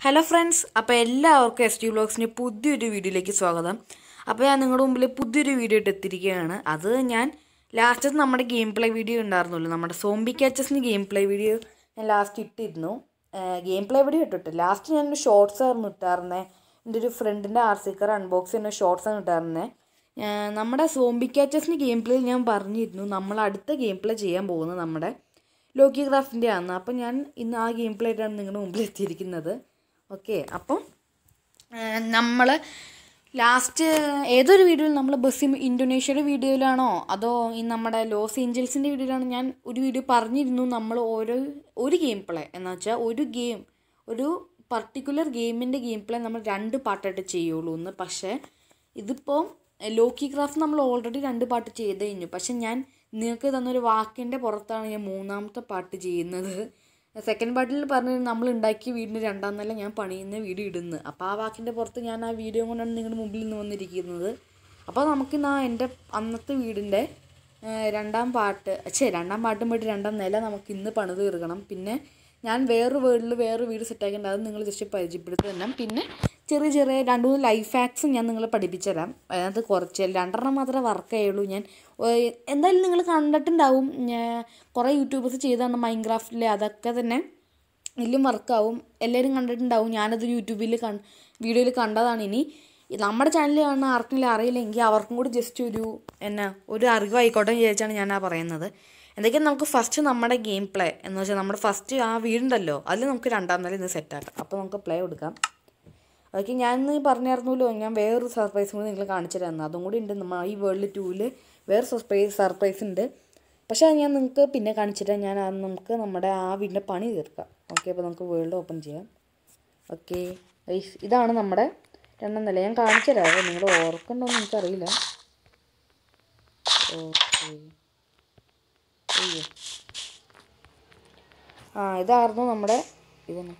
Hello friends അപ്പോൾ എല്ലാവർക്കും S T വ്ളോഗ്സിൻ്റെ പുതിയൊരു വീഡിയോയിലേക്ക് സ്വാഗതം അപ്പോൾ ഞാൻ നിങ്ങളുടെ മുമ്പിൽ പുതിയൊരു വീഡിയോ ഇട്ട് എത്തിയിരിക്കുകയാണ് അത് ഞാൻ ലാസ്റ്റത്തെ നമ്മുടെ ഗെയിം പ്ലേ വീഡിയോ ഉണ്ടായിരുന്നല്ലോ നമ്മുടെ സോംബി ക്യാച്ചസിന് ഗെയിം പ്ലേ വീഡിയോ ഞാൻ ലാസ്റ്റ് ഇട്ടിരുന്നു ഗെയിം പ്ലേ വീഡിയോ ഇട്ടിട്ട് ലാസ്റ്റ് ഞാനൊരു ഷോർട്സ് ആയിരുന്നു ഇട്ടായിരുന്നേ എൻ്റെ ഒരു ഫ്രണ്ടിൻ്റെ ആർ സിക്കർ അൺബോക്സ് ചെയ്യുന്ന ഷോർട്സ് ആണ് ഇട്ടായിരുന്നേ ഏഹ് നമ്മുടെ സോംബി ക്യാച്ചസിന് ഗെയിം പ്ലേ ഞാൻ പറഞ്ഞിരുന്നു നമ്മൾ അടുത്ത ഗെയിം പ്ലേ ചെയ്യാൻ പോകുന്നത് നമ്മുടെ ലോക്കി ക്രാഫ്റ്റിൻ്റെ ആണ് അപ്പം ഞാൻ ഇന്ന് ആ ഗെയിം പ്ലേ ആയിട്ടാണ് നിങ്ങളുടെ മുമ്പിൽ എത്തിയിരിക്കുന്നത് ഓക്കെ അപ്പം നമ്മൾ ലാസ്റ്റ് ഏതൊരു വീഡിയോയിൽ നമ്മൾ ബസ് ഇന്തോനേഷ്യയുടെ വീഡിയോയിലാണോ അതോ ഈ നമ്മുടെ ലോസ് ഏഞ്ചൽസിൻ്റെ വീഡിയോയിലാണോ ഞാൻ ഒരു വീഡിയോ പറഞ്ഞിരുന്നു നമ്മൾ ഓരോ ഒരു ഗെയിം പ്ലേ എന്ന് വെച്ചാൽ ഒരു ഗെയിം ഒരു പർട്ടിക്കുലർ ഗെയിമിൻ്റെ ഗെയിം പ്ലേ നമ്മൾ രണ്ട് പാട്ടായിട്ട് ചെയ്യുള്ളൂ എന്ന് പക്ഷേ ഇതിപ്പോൾ ലോക്കി ക്രാഫ്റ്റ് നമ്മൾ ഓൾറെഡി രണ്ട് പാട്ട് ചെയ്ത് കഴിഞ്ഞു പക്ഷെ ഞാൻ നിങ്ങൾക്ക് തന്നൊരു വാക്കിൻ്റെ പുറത്താണ് ഞാൻ മൂന്നാമത്തെ പാട്ട് ചെയ്യുന്നത് സെക്കൻഡ് പാർട്ടിൽ പറഞ്ഞത് നമ്മൾ ഉണ്ടാക്കിയ വീടിന് രണ്ടാം നില ഞാൻ പണിയുന്ന വീഡിയോ ഇടുന്നു അപ്പോൾ ആ വാക്കിൻ്റെ പുറത്ത് ഞാൻ ആ വീഡിയോ കൊണ്ടാണ് നിങ്ങളുടെ മുമ്പിൽ നിന്ന് വന്നിരിക്കുന്നത് അപ്പോൾ നമുക്കിന്ന് ആ എൻ്റെ അന്നത്തെ വീടിൻ്റെ ഏഹ്, രണ്ടാം പാട്ട് ഛേ രണ്ടാം പാട്ടും പോയിട്ട് രണ്ടാം നില നമുക്ക് ഇന്ന് പണിത് തീർക്കണം പിന്നെ ഞാൻ വേറൊരു വേർഡിൽ വേറൊരു വീട് സെറ്റാക്കേണ്ട അത് നിങ്ങൾ ജസ്റ്റ് പരിചയപ്പെടുത്തി തരാം പിന്നെ ചെറിയ ചെറിയ രണ്ട് മൂന്ന് ലൈഫ് ഹാക്സും ഞാൻ നിങ്ങളെ പഠിപ്പിച്ചു തരാം അതിനകത്ത് കുറച്ച് രണ്ടെണ്ണം മാത്രമേ വർക്ക് ചെയ്യുള്ളൂ ഞാൻ ഏഹ്, എന്തായാലും നിങ്ങൾ കണ്ടിട്ടുണ്ടാവും ഞാൻ കുറേ യൂട്യൂബേഴ്സ് ചെയ്താണ് മൈൻക്രാഫ്റ്റിലെ അതൊക്കെ തന്നെ ഇതിലും വർക്കാവും എല്ലാവരും കണ്ടിട്ടുണ്ടാവും ഞാനത് യൂട്യൂബിൽ കൺ വീഡിയോയിൽ കണ്ടതാണ് ഇനി ഈ നമ്മുടെ ചാനൽ കാണുന്ന ആർക്കെങ്കിലും അറിയില്ലെങ്കിൽ അവർക്കും കൂടി ജസ്റ്റ് ഒരു എന്നാ ഒരു അറിവായിക്കോട്ടെ എന്ന് വിചാരിച്ചാണ് ഞാൻ ആ പറയുന്നത് എന്തൊക്കെയാണ് നമുക്ക് ഫസ്റ്റ് നമ്മുടെ ഗെയിം പ്ലേ എന്ന് വെച്ചാൽ നമ്മുടെ ഫസ്റ്റ് ആ വീടുണ്ടല്ലോ അതിൽ നമുക്ക് രണ്ടാം നില ഇന്ന് സെറ്റാക്കാം അപ്പോൾ നമുക്ക് പ്ലേ കൊടുക്കാം ഓക്കെ ഞാൻ ഇന്ന് പറഞ്ഞായിരുന്നല്ലോ ഞാൻ വേറൊരു സർപ്രൈസ് കൂടി നിങ്ങൾ കാണിച്ചു തരാമെന്ന് അതും കൂടി ഉണ്ട് നമ്മൾ ഈ വേൾഡ് ടൂവിൽ വേറെ സർപ്രൈസ് സർപ്രൈസ് ഉണ്ട് പക്ഷേ അത് ഞാൻ നിങ്ങൾക്ക് പിന്നെ കാണിച്ചിട്ട് ഞാൻ അത് നമുക്ക് നമ്മുടെ ആ വീടിൻ്റെ പണി തീർക്കാം ഓക്കെ അപ്പോൾ നമുക്ക് വേൾഡ് ഓപ്പൺ ചെയ്യാം ഓക്കെ ഇതാണ് നമ്മുടെ രണ്ടാം നില ഞാൻ കാണിച്ചു തരാം നിങ്ങൾ ഓർക്കണ്ടോന്ന് എനിക്കറിയില്ല ഓക്കെ അയ്യോ ആ ഇതായിരുന്നു നമ്മുടെ ഇതന്നെ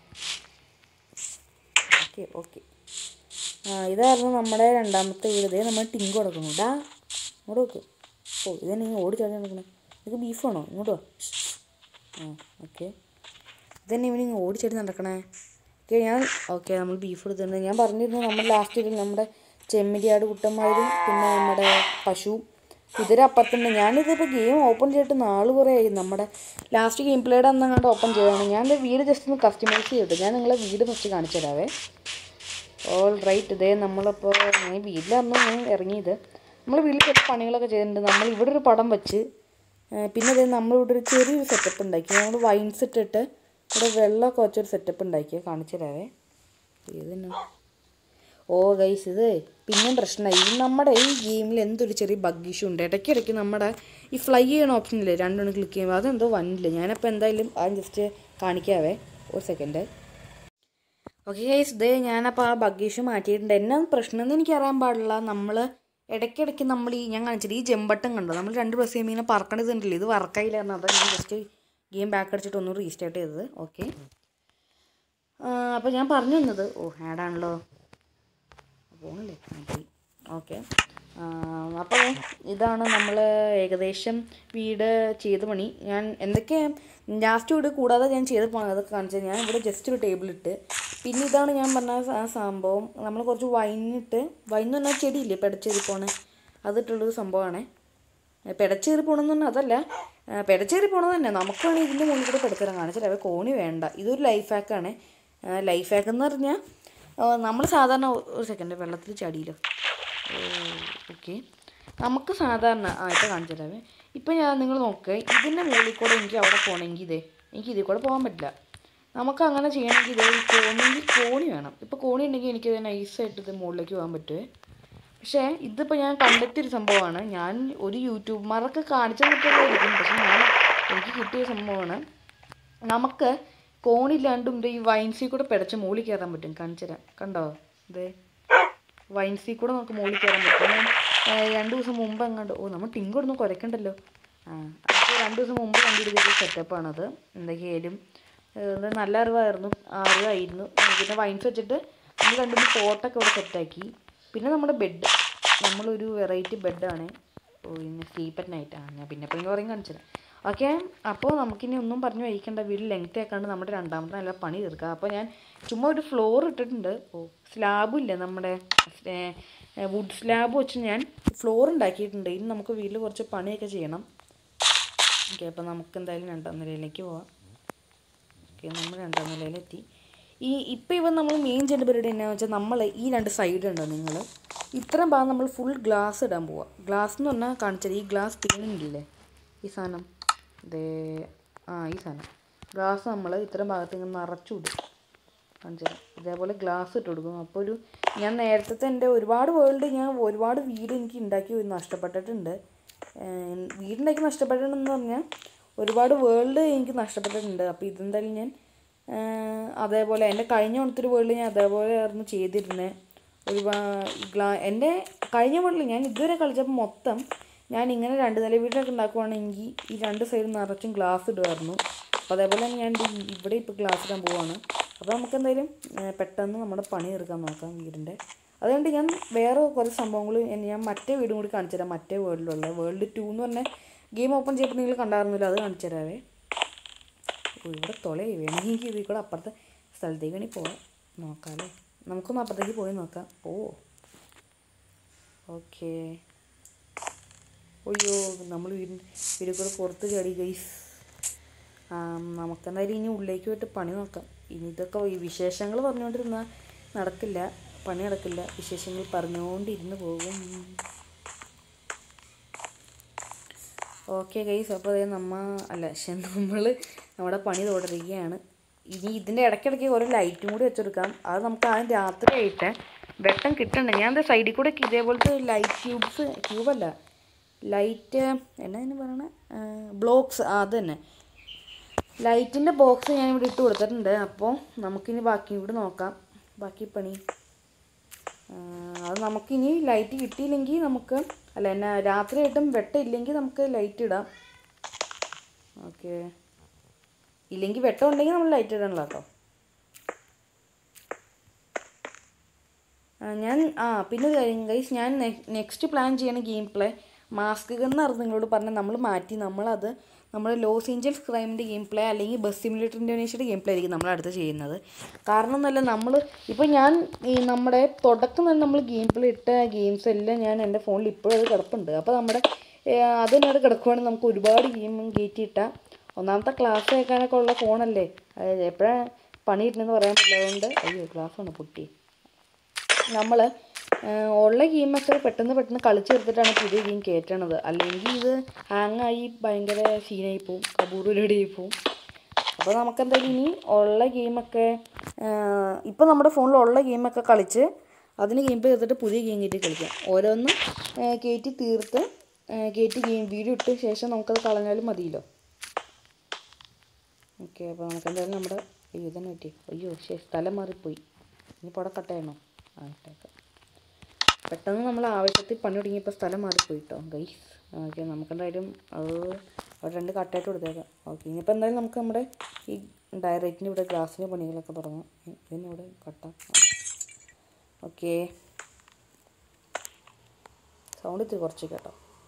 ഓക്കെ ഓക്കെ ആ ഇതായിരുന്നു നമ്മുടെ രണ്ടാമത്തെ വീട് ഇതേ നമ്മൾ ടിങ്ക് കൊടുക്കുന്നു ഇതാ ഇങ്ങോട്ട് വെക്ക് ഓ ഇതന്നെ ഇങ്ങനെ ഓടി ചാടി നടക്കണേ ഇത് ബീഫാണോ ഇങ്ങോട്ട് വാ ആ ഓക്കെ ഇതന്നെ ഇവനിങ്ങനെ ഓടി ചാടി നടക്കണേ ഓക്കെ ഞാൻ ഓക്കെ നമ്മൾ ബീഫ് എടുത്തിട്ടുണ്ട് ഞാൻ പറഞ്ഞിരുന്നു നമ്മൾ ലാസ്റ്റ് ഇതിൽ നമ്മുടെ ചെമ്മരിയാട് കുട്ടന്മാരും പിന്നെ നമ്മുടെ പശുവും കുതിര അപ്പുറത്തുണ്ട് ഞാനിതിപ്പോൾ ഗെയിം ഓപ്പൺ ചെയ്തിട്ട് നാല് കുറേ ആയി നമ്മുടെ ലാസ്റ്റ് ഗെയിം പ്ലേയുടെ അന്ന് അങ്ങോട്ട് ഓപ്പൺ ചെയ്തതാണ് ഞാൻ എൻ്റെ വീട് ജസ്റ്റ് ഒന്ന് കസ്റ്റമൈസ് ചെയ്തിട്ട് ഞാൻ നിങ്ങളെ വീട് ഫസ്റ്റ് കാണിച്ചു തരാവേ ഓൾ റൈറ്റ് ഇതേ നമ്മളിപ്പോൾ ഞാൻ വീട്ടിലന്ന് ഞാൻ ഇറങ്ങിയത് നമ്മൾ വീട്ടിൽ ചില പണികളൊക്കെ ചെയ്തിട്ടുണ്ട് നമ്മൾ ഇവിടെ ഒരു പടം വെച്ച് ആ, പിന്നെ ഇതേ നമ്മളിവിടെ ഒരു ചെറിയൊരു സെറ്റപ്പ് ഉണ്ടാക്കി നമ്മൾ വൈൻസ് ഇട്ടിട്ട് ഇവിടെ വെള്ളമൊക്കെ വെച്ചൊരു സെറ്റപ്പ് ഉണ്ടാക്കി കാണിച്ചു തരാവേ ഏതെന്നാ ഓ ഗൈസ് ഇത് പിന്നെയും പ്രശ്നമായി ഈ നമ്മുടെ ഈ ഗെയിമിൽ എന്തൊരു ചെറിയ ബഗ് ഇഷ്യൂ ഉണ്ട് ഇടയ്ക്കിടയ്ക്ക് നമ്മുടെ ഈ ഫ്ലൈ ചെയ്യണ ഓപ്ഷനില്ലേ രണ്ടെണ്ണം ക്ലിക്ക് ചെയ്യുമ്പോൾ അതെന്തോ വന്നില്ല ഞാനപ്പോൾ എന്തായാലും അത് ജസ്റ്റ് കാണിക്കാവേ ഒരു സെക്കൻഡ് ഓക്കെ ഗൈസ് ഇത് ഞാനപ്പോൾ ആ ബഗ് ഇഷ്യൂ മാറ്റിയിട്ടുണ്ട് എന്നാ പ്രശ്നം എന്ന് എനിക്ക് അറിയാൻ പാടില്ല നമ്മൾ ഇടയ്ക്കിടയ്ക്ക് നമ്മൾ ഈ ഞാൻ കാണിച്ചിട്ട് ഈ ജമ്പട്ടം കണ്ടോ നമ്മൾ രണ്ട് ബസ് ചെയ്യുമ്പോൾ ഇങ്ങനെ പറക്കണതുണ്ടല്ലോ ഇത് വർക്കായില്ലായിരുന്നു അതാണ് ഞാൻ ജസ്റ്റ് ഗെയിം ബാക്ക് അടിച്ചിട്ട് ഒന്ന് റീസ്റ്റാർട്ട് ചെയ്തത് ഓക്കെ അപ്പോൾ ഞാൻ പറഞ്ഞു വന്നത് ഓ ആഡാണല്ലോ പോണില്ലേ ഓക്കെ അപ്പോൾ ഇതാണ് നമ്മൾ ഏകദേശം വീട് ചെയ്ത പണി ഞാൻ എന്തൊക്കെ ലാസ്റ്റ് വീട് കൂടാതെ ഞാൻ ചെയ്ത് പോകണം അതൊക്കെ കാണിച്ചത് ഞാൻ ഇവിടെ ജസ്റ്റ് ഒരു ടേബിൾ ഇട്ട് പിന്നെ ഇതാണ് ഞാൻ പറഞ്ഞ ആ സംഭവം നമ്മൾ കുറച്ച് വൈനിട്ട് വൈൻ എന്ന് പറഞ്ഞാൽ ചെടിയില്ലേ പെടച്ചേരി പോണേ അതിട്ടുള്ളൊരു സംഭവമാണേ പെടച്ചേറി പോകണമെന്ന് പറഞ്ഞാൽ അതല്ല ആ, പെടച്ചേറി പോകണത് തന്നെ നമുക്ക് വേണമെങ്കിൽ ഇതിൻ്റെ മുകളിൽ കൂടെ പെടത്തരം കാണിച്ചാൽ അവ കോണി വേണ്ട ഇതൊരു ലൈഫ് ഹാക്കാണ് ലൈഫ് ഹാക്ക് എന്ന് പറഞ്ഞാൽ നമ്മൾ സാധാരണ ഒരു സെക്കൻഡ് വെള്ളത്തിൽ ചടിയില്ലോ ഓക്കെ നമുക്ക് സാധാരണ ആ ഇപ്പോൾ കാണിച്ചു തരാവേ ഇപ്പം ഞാൻ നിങ്ങൾ നോക്കുക ഇതിൻ്റെ മുകളിൽ കൂടെ എനിക്ക് അവിടെ പോകണമെങ്കിൽ ഇതേ എനിക്ക് ഇതിൽ കൂടെ പോകാൻ പറ്റില്ല നമുക്ക് അങ്ങനെ ചെയ്യണമെങ്കിൽ ഇതേ ഈ കോണെങ്കിൽ കോണി വേണം ഇപ്പോൾ കോണി ഉണ്ടെങ്കിൽ എനിക്ക് നൈസായിട്ട് ഇത് മുകളിലേക്ക് പോകാൻ പറ്റുമേ പക്ഷേ ഇതിപ്പോൾ ഞാൻ കണ്ടെത്തിയൊരു സംഭവമാണ് ഞാൻ ഒരു യൂട്യൂബർമാരൊക്കെ കാണിച്ചു തന്നിട്ടുള്ളതായിരിക്കും പക്ഷെ ഞാൻ എനിക്ക് കിട്ടിയ സംഭവമാണ് നമുക്ക് കോണില്ലാണ്ടും ഇത് ഈ വൈൻസിൽ കൂടെ പിടച്ച് മുകളിൽ കയറാൻ പറ്റും കാണിച്ചു തരാം കണ്ടോ ഇതേ വൈൻസിൽ കൂടെ നമുക്ക് മുകളിൽ കയറാൻ പറ്റും ഞാൻ ഏഹ്, രണ്ട് ദിവസം മുമ്പ് എങ്ങാണ്ട് ഓ നമ്മൾ ടിങ്ക് ഒന്ന് കുരക്കണ്ടല്ലോ ആ അപ്പോൾ രണ്ട് ദിവസം മുമ്പ് കണ്ടുപിടിച്ച സെറ്റപ്പാണത് എന്തൊക്കെയായാലും ഏഹ്, ഇത് നല്ല അറിവായിരുന്നു ആ അറിവായിരുന്നു പിന്നെ വൈൻസ് വെച്ചിട്ട് നമ്മൾ രണ്ടുമൂന്ന് പോട്ടൊക്കെ ഇവിടെ സെറ്റാക്കി പിന്നെ നമ്മുടെ ബെഡ് നമ്മളൊരു വെറൈറ്റി ബെഡാണ് ഓ ഇന്ന് സ്ലീപ്പ് അറ്റ് നൈറ്റ് ആ ഞാൻ പിന്നെ പിന്നെ പറയും കാണിച്ചത് ഓക്കെ അപ്പോൾ നമുക്കിനി ഒന്നും പറഞ്ഞു വഹിക്കേണ്ട വീട് ലെങ്ത് ആക്കാണ്ട് നമ്മുടെ രണ്ടാമത്തെ നല്ല പണി തീർക്കാം അപ്പോൾ ഞാൻ ചുമ്മാ ഒരു ഫ്ലോർ ഇട്ടിട്ടുണ്ട് ഓ സ്ലാബും ഇല്ല നമ്മുടെ വുഡ് സ്ലാബ് വെച്ച് ഞാൻ ഫ്ലോർ ഉണ്ടാക്കിയിട്ടുണ്ട് ഇനി നമുക്ക് വീട്ടിൽ കുറച്ച് പണിയൊക്കെ ചെയ്യണം ഓക്കെ അപ്പോൾ നമുക്ക് എന്തായാലും രണ്ടാം നിലയിലേക്ക് പോവാം ഓക്കെ നമ്മൾ രണ്ടാം നിലയിലെത്തി ഈ ഇപ്പോൾ ഇവ നമ്മൾ മെയിൻ ചെയ്യേണ്ട പരിപാടി എന്നാന്ന് വെച്ചാൽ നമ്മൾ ഈ രണ്ട് സൈഡ് ഉണ്ടോ നിങ്ങൾ ഇത്രയും ഭാഗം നമ്മൾ ഫുൾ ഗ്ലാസ് ഇടാൻ പോവാം ഗ്ലാസ് എന്ന് പറഞ്ഞാൽ കാണിച്ചത് ഈ ഗ്ലാസ് തീരുന്നില്ലേ ഈ സാധനം ദേ ആ ഈ സാധനം ഗ്ലാസ് നമ്മൾ ഇത്രയും ഭാഗത്ത് ഇങ്ങനെ നിറച്ചു വിടും കാണിച്ചത് ഇതേപോലെ ഗ്ലാസ് ഇട്ട് കൊടുക്കും അപ്പോൾ ഒരു ഞാൻ നേരത്തെ എൻ്റെ ഒരുപാട് വേൾഡ് ഞാൻ ഒരുപാട് വീട് എനിക്ക് ഉണ്ടാക്കി നഷ്ടപ്പെട്ടിട്ടുണ്ട് ഏഹ് വീടുണ്ടാക്കി നഷ്ടപ്പെട്ടിട്ടുണ്ടെന്ന് പറഞ്ഞാൽ ഒരുപാട് വേൾഡ് എനിക്ക് നഷ്ടപ്പെട്ടിട്ടുണ്ട് അപ്പോൾ ഇതെന്തായാലും ഞാൻ ഏഹ് അതേപോലെ എൻ്റെ കഴിഞ്ഞ ഓണത്തൊരു വേൾഡ് ഞാൻ അതേപോലെ ആയിരുന്നു ചെയ്തിരുന്നത് ഒരുപാട് ഗ്ലാ എൻ്റെ കഴിഞ്ഞ വേൾഡിൽ ഞാൻ ഇതുവരെ കളിച്ചപ്പോൾ മൊത്തം ഞാൻ ഇങ്ങനെ രണ്ട് നില വീടൊക്കെ ഉണ്ടാക്കുവാണെങ്കിൽ ഈ രണ്ട് സൈഡ് നിറച്ചും ഗ്ലാസ് ഇടുമായിരുന്നു അപ്പോൾ അതേപോലെ തന്നെ ഞാൻ ദേ ഇവിടെ ഇപ്പോൾ ഗ്ലാസ് ഇടാൻ പോവാണ് അപ്പോൾ നമുക്ക് എന്തായാലും ഏഹ് പെട്ടെന്ന് നമ്മുടെ പണി തീർക്കാൻ നോക്കാം വീടിൻ്റെ അതുകൊണ്ട് ഞാൻ വേറെ കുറച്ച് സംഭവങ്ങൾ ഞാൻ മറ്റേ വീടും കൂടി കാണിച്ചു തരാം മറ്റേ വേൾഡിലുള്ള വേൾഡ് ടു എന്ന് പറഞ്ഞ ഗെയിം ഓപ്പൺ ചെയ്തപ്പോൾ നിങ്ങൾ കണ്ടായിരുന്നില്ല അത് കാണിച്ചു തരാവേ ഓ ഇവിടെ തൊലയായി വേണമെങ്കിൽ ഇതിൽ കൂടെ അപ്പുറത്തെ സ്ഥലത്തേക്ക് വേണമെങ്കിൽ പോവാം നോക്കാമല്ലേ നമുക്കൊന്ന് അപ്പുറത്തേക്ക് പോയി നോക്കാം ഓ ഓക്കേ അയ്യോ നമ്മൾ വീടിൻ്റെ വീട്ടിൽ കൂടെ പുറത്ത് ചാടി ഗൈസ് നമുക്കെന്തായാലും ഇനി ഉള്ളിലേക്ക് പോയിട്ട് പണി നോക്കാം ഇനി ഇതൊക്കെ ഈ വിശേഷങ്ങൾ പറഞ്ഞുകൊണ്ടിരുന്നാൽ നടക്കില്ല പണി നടക്കില്ല വിശേഷങ്ങൾ പറഞ്ഞുകൊണ്ടിരുന്ന് പോകും ഓക്കെ ഗൈസ് അപ്പോൾ അതേ നമ്മ അല്ല പക്ഷെ നമ്മൾ നമ്മുടെ പണി തുടരുകയാണ് ഇനി ഇതിൻ്റെ ഇടയ്ക്കിടയ്ക്ക് ഓരോ ലൈറ്റും കൂടി വെച്ചെടുക്കാം അത് നമുക്ക് ആദ്യം രാത്രി ആയിട്ട് വെട്ടം കിട്ടണ്ട ഞാൻ എന്താ സൈഡിൽ കൂടെ ഇതേപോലത്തെ ലൈറ്റ് ട്യൂബ്സ് ട്യൂബല്ല ലൈറ്റ് എന്നാ ഇതിന് പറയണേ ബ്ലോക്സ് ആ അത് തന്നെ ലൈറ്റിൻ്റെ ബോക്സ് ഞാൻ ഇവിടെ ഇട്ട് കൊടുത്തിട്ടുണ്ട് അപ്പോൾ നമുക്കിനി ബാക്കി കൂടി നോക്കാം ബാക്കി പണി ആ, അത് നമുക്കിനി ലൈറ്റ് കിട്ടിയില്ലെങ്കിൽ നമുക്ക് അല്ല എന്നാ രാത്രിയായിട്ടും വെട്ടം ഇല്ലെങ്കിൽ നമുക്ക് ലൈറ്റ് ഇടാം ഓക്കെ ഇല്ലെങ്കിൽ വെട്ടം ഉണ്ടെങ്കിൽ നമ്മൾ ലൈറ്റ് ഇടണല്ലോ കേട്ടോ ആ, ഞാൻ ആ പിന്നെ ഒരു കാര്യം ഗൈസ് ഞാൻ നെക്സ്റ്റ് പ്ലാൻ ചെയ്യണ ഗെയിം പ്ലേ മാസ്ക് ഗണ്ണായിരുന്നു നിങ്ങളോട് പറഞ്ഞത് നമ്മൾ മാറ്റി നമ്മളത് നമ്മൾ ലോസ് ഏഞ്ചൽസ് ക്രൈമിൻ്റെ ഗെയിം പ്ലേ അല്ലെങ്കിൽ ബസ് സിമുലേറ്റർ ഇൻഡോനേഷ്യയുടെ ഗെയിം പ്ലേ ആയിരിക്കും നമ്മൾ അടുത്ത് ചെയ്യുന്നത് കാരണം എന്നല്ല നമ്മൾ ഇപ്പോൾ ഞാൻ ഈ നമ്മുടെ തുടക്കം തന്നെ നമ്മൾ ഗെയിം പ്ലേ ഇട്ട ഗെയിംസ് എല്ലാം ഞാൻ എൻ്റെ ഫോണിൽ ഇപ്പോഴും അത് കിടപ്പുണ്ട് അപ്പോൾ നമ്മുടെ അത് തന്നെ കിടക്കുവാണെങ്കിൽ നമുക്ക് ഒരുപാട് ഗെയിം കയറ്റിയിട്ടാൽ ഒന്നാമത്തെ ക്ലാസ് കേൾക്കാനൊക്കെ ഉള്ള ഫോണല്ലേ എപ്പോഴാണ് പണി കിട്ടുന്നതെന്ന് പറയാൻ പറ്റില്ല അതുകൊണ്ട് അയ്യോ ക്ലാസ്സാണ് പൊട്ടി നമ്മൾ ഉള്ള ഗെയിമൊക്കെ പെട്ടെന്ന് പെട്ടെന്ന് കളിച്ച് തീർത്തിട്ടാണ് പുതിയ ഗെയിം കയറ്റണത് അല്ലെങ്കിൽ ഇത് ഹാങ്ങായി ഭയങ്കര സീനായി പോവും അപൂർവരടിയായി പോവും അപ്പോൾ നമുക്കെന്തായാലും ഇനി ഉള്ള ഗെയിമൊക്കെ ഇപ്പോൾ നമ്മുടെ ഫോണിൽ ഉള്ള ഗെയിമൊക്കെ കളിച്ച് അതിന് ഗെയിം തീർത്തിട്ട് പുതിയ ഗെയിം കയറ്റി കളിക്കാം ഓരോന്ന് ആ, കയറ്റി തീർത്ത് ആ, കയറ്റി ഗെയിം വീഡിയോ ഇട്ട ശേഷം നമുക്കത് കളഞ്ഞാലും മതിയല്ലോ ഓക്കെ അപ്പോൾ നമുക്ക് എന്തായാലും നമ്മുടെ അയ്യോ ഇതന്നെ പറ്റി അയ്യോ ശരി സ്ഥലം മാറിപ്പോയി ഇനിയിപ്പോൾ അവിടെ കട്ട് ചെയ്യണോ ആ ഇട്ടേക്കാം പെട്ടെന്ന് നമ്മൾ ആവശ്യത്തിൽ പണി തുടങ്ങിയപ്പോൾ സ്ഥലം മാറിപ്പോയി കേട്ടോ ഗൈസ് ഓക്കെ നമുക്കെന്തായാലും അത് അവിടെ രണ്ട് കട്ടായിട്ട് കൊടുത്തേക്കാം ഓക്കെ ഇനിയിപ്പോൾ എന്തായാലും നമുക്ക് നമ്മുടെ ഈ ഡയറക്റ്റിൻ്റെ ഇവിടെ ഗ്ലാസിൻ്റെ പണികളൊക്കെ തുടങ്ങാം ഉം, ഇതിന് ഇവിടെ കട്ടാം ഓക്കെ സൗണ്ട് ഇത്തിരി കുറച്ച് കേട്ടോ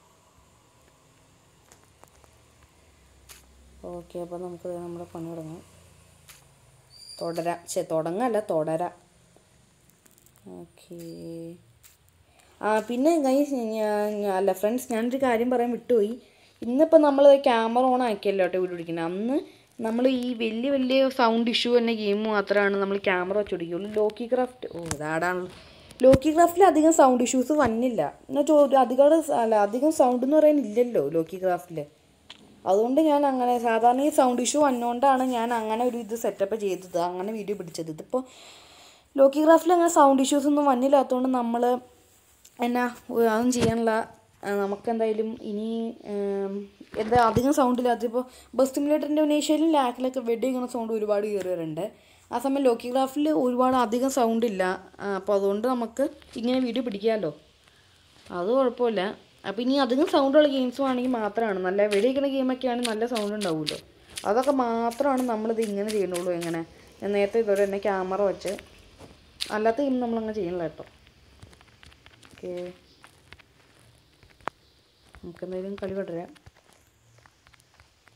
ഓക്കെ അപ്പോൾ നമുക്ക് ദേ നമ്മുടെ പണി തുടങ്ങാം തുടരാം ശേ തുടങ്ങല്ല തുടരാം ഓക്കെ ആ പിന്നെ ഗൈസ് ഞാൻ അല്ല ഫ്രണ്ട്സ് ഞാനൊരു കാര്യം പറയാൻ വിട്ടുപോയി ഇന്നിപ്പോൾ നമ്മൾ ക്യാമറ ഓൺ ആക്കിയല്ലോ കേട്ടോ വീഡിയോ പിടിക്കുന്നത് അന്ന് നമ്മൾ ഈ വലിയ വലിയ സൗണ്ട് ഇഷ്യൂ തന്നെ ഗെയിം മാത്രമാണ് നമ്മൾ ക്യാമറ വെച്ച് പിടിക്കുള്ളൂ ലോക്കി ക്രാഫ്റ്റ് ഓ ഇതാടാണ് ലോക്കി ക്രാഫ്റ്റിൽ അധികം സൗണ്ട് ഇഷ്യൂസ് വന്നില്ല എന്നുവെച്ചാൽ ഒരു അധികം അല്ല അധികം സൗണ്ട് എന്ന് പറയാൻ ഇല്ലല്ലോ ലോക്കി ക്രാഫ്റ്റിൽ അതുകൊണ്ട് ഞാൻ അങ്ങനെ സാധാരണ ഈ സൗണ്ട് ഇഷ്യൂ വന്നുകൊണ്ടാണ് ഞാൻ അങ്ങനെ ഒരു ഇത് സെറ്റപ്പ് ചെയ്തത് അങ്ങനെ വീഡിയോ പിടിച്ചത് ഇതിപ്പോൾ ലോക്കി ക്രാഫ്റ്റിൽ അങ്ങനെ സൗണ്ട് ഇഷ്യൂസ് ഒന്നും വന്നില്ലാത്തതുകൊണ്ട് നമ്മൾ എന്നാ ഒ- അതൊന്നും ചെയ്യാനുള്ള ആ, നമുക്കെന്തായാലും ഇനി ഉം, എന്താ അധികം സൗണ്ട് ഇല്ലാത്ത ഇപ്പോൾ ബസ് സിമുലേറ്ററിൻ്റെ ഇനീഷ്യലും ലാക്കിലൊക്കെ വെടി ഇങ്ങനെ സൗണ്ട് ഒരുപാട് കയറിയവരുണ്ട് ആ സമയം ലോക്കി ക്രാഫ്റ്റിൽ ഒരുപാട് അധികം സൗണ്ട് ഇല്ല ആ, അപ്പോൾ അതുകൊണ്ട് നമുക്ക് ഇങ്ങനെ വീഡിയോ പിടിക്കാമല്ലോ അത് കുഴപ്പമില്ല അപ്പോൾ ഇനി അധികം സൗണ്ടുള്ള ഗെയിംസ് ആണെങ്കിൽ മാത്രമാണ് നല്ല വെടിയിക്കുന്ന ഗെയിമൊക്കെ ആണെങ്കിൽ നല്ല സൗണ്ട് ഉണ്ടാവുമല്ലോ അതൊക്കെ മാത്രമാണ് നമ്മളിത് ഇങ്ങനെ ചെയ്യണുള്ളൂ എങ്ങനെ ഞാൻ നേരത്തെ ഇതുവരെ തന്നെ ക്യാമറ വെച്ച് അല്ലാത്ത ഗെയിം നമ്മളങ്ങനെ ചെയ്യണില്ല കേട്ടോ ഓക്കെ നമുക്ക് എന്തായാലും കളി തുടരാം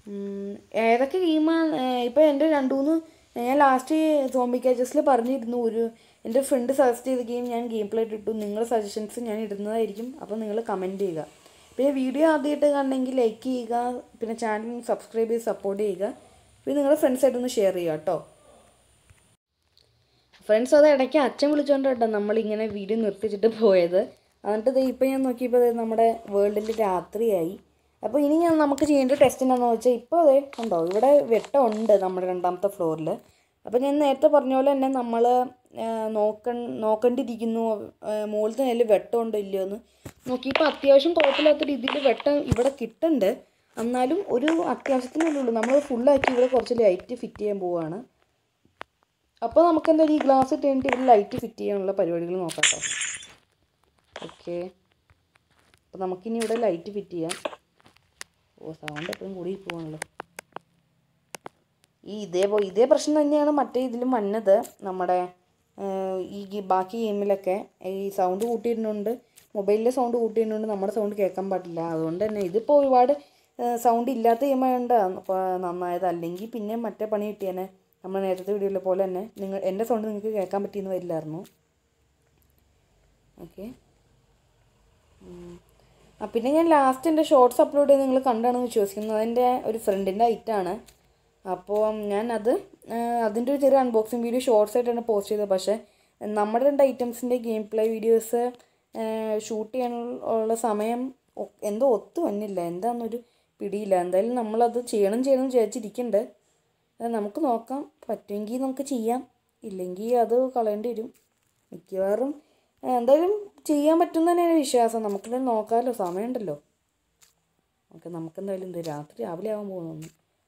ഉം, ഏതൊക്കെ ഗെയിമാണ് ഇപ്പോൾ എൻ്റെ രണ്ട് മൂന്ന് ഞാൻ ലാസ്റ്റ് സോംബി കാച്ചസിൽ പറഞ്ഞിരുന്നു ഒരു എൻ്റെ ഫ്രണ്ട് സജസ്റ്റ് ചെയ്ത ഗെയിം ഞാൻ ഗെയിം പ്ലേ ഇട്ടു നിങ്ങളുടെ സജഷൻസ് ഞാൻ ഇടുന്നതായിരിക്കും അപ്പോൾ നിങ്ങൾ കമൻറ്റ് ചെയ്യുക പിന്നെ വീഡിയോ ആദ്യമായിട്ട് കാണണമെങ്കിൽ ലൈക്ക് ചെയ്യുക പിന്നെ ചാനൽ സബ്സ്ക്രൈബ് ചെയ്ത് സപ്പോർട്ട് ചെയ്യുക പിന്നെ നിങ്ങളുടെ ഫ്രണ്ട്സായിട്ടൊന്ന് ഷെയർ ചെയ്യുക കേട്ടോ ഫ്രണ്ട്സ് അത് ഇടയ്ക്ക് അച്ഛൻ വിളിച്ചോണ്ട് കേട്ടോ നമ്മളിങ്ങനെ വീഡിയോ നിർത്തിച്ചിട്ട് പോയത് എന്നിട്ട് ദേ ഇപ്പം ഞാൻ നോക്കിയപ്പോൾ ദേ നമ്മുടെ വേൾഡിൽ രാത്രിയായി അപ്പോൾ ഇനി ഞാൻ നമുക്ക് ചെയ്യേണ്ട ടെസ്റ്റ് എന്താണെന്ന് വെച്ചാൽ ഇപ്പോൾ അതെ ഉണ്ടോ ഇവിടെ വെട്ടമുണ്ട് നമ്മുടെ രണ്ടാമത്തെ ഫ്ലോറിൽ അപ്പോൾ ഞാൻ നേരത്തെ പറഞ്ഞ പോലെ തന്നെ നമ്മൾ നോക്ക നോക്കേണ്ടിയിരിക്കുന്നു മുകളിലത്തെ നെല്ല് വെട്ടമുണ്ടോ ഇല്ലയോ എന്ന് നോക്കിയപ്പോൾ അത്യാവശ്യം കുഴപ്പമില്ലാത്ത രീതിയിൽ വെട്ടം ഇവിടെ കിട്ടുന്നുണ്ട് എന്നാലും ഒരു അത്യാവശ്യത്തിനല്ലേ ഉള്ളൂ നമ്മൾ ഫുള്ളാക്കി ഇവിടെ കുറച്ച് ലൈറ്റ് ഫിറ്റ് ചെയ്യാൻ പോവുകയാണ് അപ്പോൾ നമുക്ക് എന്തായാലും ഈ ഗ്ലാസ് ഇട്ടിട്ട് ഇവിടെ ലൈറ്റ് ഫിറ്റ് ചെയ്യാനുള്ള പരിപാടികൾ നോക്കാം കേട്ടോ ഓക്കെ അപ്പോൾ നമുക്കിനി ഇവിടെ ലൈറ്റ് ഫിറ്റ് ചെയ്യാം ഓ സൗണ്ട് എപ്പോഴും കൂടി പോവാണല്ലോ ഈ ഇതേ പോ ഇതേ പ്രശ്നം തന്നെയാണ് മറ്റേ ഇതിലും വന്നത് നമ്മുടെ ഏഹ്, ഈ ഗി- ബാക്കി ഗെയിമിലൊക്കെ ഈ സൗണ്ട് കൂട്ടിയിടുന്നുണ്ട് മൊബൈലിലെ സൗണ്ട് കൂട്ടിയിടുന്നുണ്ട് നമ്മുടെ സൗണ്ട് കേൾക്കാൻ പാടില്ല അതുകൊണ്ട് തന്നെ ഇതിപ്പോൾ ഒരുപാട് സൗണ്ട് ഇല്ലാത്ത ഗെയിമായതുകൊണ്ട് നന്നായത് അല്ലെങ്കിൽ പിന്നെ മറ്റേ പണി കിട്ടിയേനെ നമ്മൾ നേരത്തെ വീഡിയോയിലെ പോലെ തന്നെ നിങ്ങൾ എൻ്റെ സൗണ്ട് നിങ്ങൾക്ക് കേൾക്കാൻ പറ്റിയെന്ന് വരില്ലായിരുന്നു ഓക്കെ ആ പിന്നെ ഞാൻ ലാസ്റ്റ് എൻ്റെ ഷോർട്സ് അപ്ലോഡ് ചെയ്ത് നിങ്ങൾ കണ്ടാണെന്ന് വിശ്വസിക്കുന്നു അതെൻ്റെ ഒരു ഫ്രണ്ടിൻ്റെ ഐറ്റാണ് അപ്പോൾ ഞാൻ അത് അതിൻ്റെ ഒരു ചെറിയ അൺബോക്സിങ് വീഡിയോ ഷോർട്സ് ആയിട്ടാണ് പോസ്റ്റ് ചെയ്തത് പക്ഷേ നമ്മുടെ രണ്ട് ഐറ്റംസിൻ്റെ ഗെയിം പ്ലേ വീഡിയോസ് ഷൂട്ട് ചെയ്യാനുള്ള സമയം ഒ- എന്തോ ഒത്തു വന്നില്ല എന്താണെന്നൊരു പിടിയില്ല എന്തായാലും നമ്മളത് ചെയ്യണം ചെയ്യണം എന്ന് വിചാരിച്ചിരിക്കുന്നുണ്ട് അത് നമുക്ക് നോക്കാം പറ്റുമെങ്കിൽ നമുക്ക് ചെയ്യാം ഇല്ലെങ്കിൽ അത് കളയേണ്ടി വരും മിക്കവാറും ആ, എന്തായാലും ചെയ്യാൻ പറ്റും തന്നെയാണ് വിശ്വാസം നമുക്കെന്തായാലും നോക്കാമല്ലോ സമയമുണ്ടല്ലോ ഓക്കെ നമുക്കെന്തായാലും ഇത് രാത്രി രാവിലെ ആവാൻ പോകുന്നു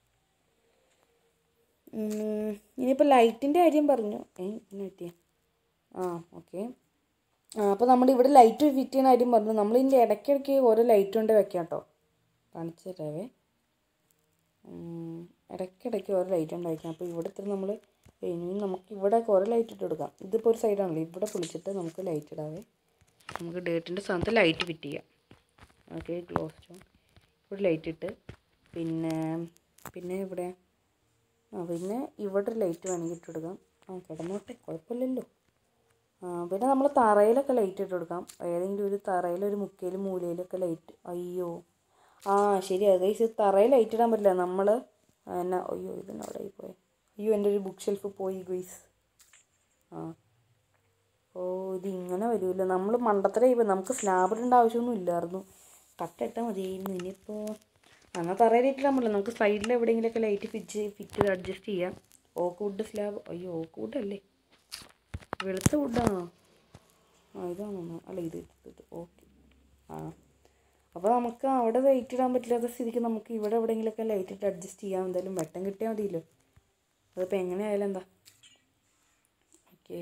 ഇനിയിപ്പോൾ ലൈറ്റിൻ്റെ കാര്യം പറഞ്ഞു ഏ പിന്നെ പറ്റിയ ആ ഓക്കെ ആ അപ്പോൾ നമ്മൾ ഇവിടെ ലൈറ്റ് ഫിറ്റ് ചെയ്യുന്ന കാര്യം പറഞ്ഞു നമ്മൾ ഇതിൻ്റെ ഇടയ്ക്കിടയ്ക്ക് ഓരോ ലൈറ്റ് കൊണ്ട് വെക്കാം കേട്ടോ കാണിച്ചു തരാവേ ഉം, ഇടയ്ക്കിടയ്ക്ക് ഓരോ ലൈറ്റ് കൊണ്ട് വയ്ക്കാം അപ്പോൾ ഇവിടെ ഇത്ര നമ്മൾ ഇനി നമുക്ക് ഇവിടെ കുറേ ലൈറ്റ് ഇട്ട് കൊടുക്കാം ഇതിപ്പോൾ ഒരു സൈഡാണല്ലോ ഇവിടെ പൊളിച്ചിട്ട് നമുക്ക് ലൈറ്റ് ഇടാവേ നമുക്ക് ഡേറ്റിൻ്റെ സ്ഥാനത്ത് ലൈറ്റ് ഫിറ്റ് ചെയ്യാം ഓക്കെ ക്ലോസ് സ്റ്റോൺ ഇവിടെ ലൈറ്റ് ഇട്ട് പിന്നെ പിന്നെ ഇവിടെ ആ പിന്നെ ഇവിടെ ഒരു ലൈറ്റ് വേണമെങ്കിൽ ഇട്ട് കൊടുക്കാം ആ കിടന്നോട്ടെ കുഴപ്പമില്ലല്ലോ ആ പിന്നെ നമ്മൾ തറയിലൊക്കെ ലൈറ്റ് ഇട്ട് കൊടുക്കാം ഏതെങ്കിലും ഒരു തറയിലൊരു മുക്കയിലും മൂലയിലൊക്കെ ലൈറ്റ് അയ്യോ ആ ശരിയാ ഗൈസ് തറയിൽ ലൈറ്റ് ഇടാൻ പറ്റില്ല നമ്മൾ എന്നാ അയ്യോ ഇതെന്നെ അവിടെ പോയി അയ്യോ എൻ്റെ ഒരു ബുക്ക് ഷെൽഫ് പോയി ഗൈസ് ആ ഓ ഇത് ഇങ്ങനെ വരുമല്ലോ നമ്മൾ മണ്ടത്തരായി പോയി നമുക്ക് സ്ലാബ് ഇടേണ്ട ആവശ്യമൊന്നും ഇല്ലായിരുന്നു കട്ടിട്ടാൽ മതിയായിരുന്നു ഇനിയിപ്പോൾ എന്നാൽ തറയിൽ ഇട്ടിടാൻ പറ്റില്ല നമുക്ക് സൈഡിൽ എവിടെയെങ്കിലുമൊക്കെ ലൈറ്റ് ഫിറ്റ് ഫിറ്റ് ചെയ്ത് അഡ്ജസ്റ്റ് ചെയ്യാം ഓക്ക് വുഡ് സ്ലാബ് അയ്യോ ഓക്ക് വുഡ് അല്ലേ വെളുത്ത വുഡാണോ ആ ഇതാണോ അല്ല ഇത് ഇത് ഓക്കെ ആ അപ്പോൾ നമുക്ക് അവിടെ ലൈറ്റ് ഇടാൻ പറ്റില്ലാത്ത സ്ഥിതിക്ക് നമുക്ക് ഇവിടെ എവിടെയെങ്കിലുമൊക്കെ ലൈറ്റ് ഇട്ട് അഡ്ജസ്റ്റ് ചെയ്യാം എന്തായാലും വെട്ടം കിട്ടിയാൽ മതിയല്ലോ അതിപ്പോൾ എങ്ങനെ ആയാലും എന്താ ഓക്കെ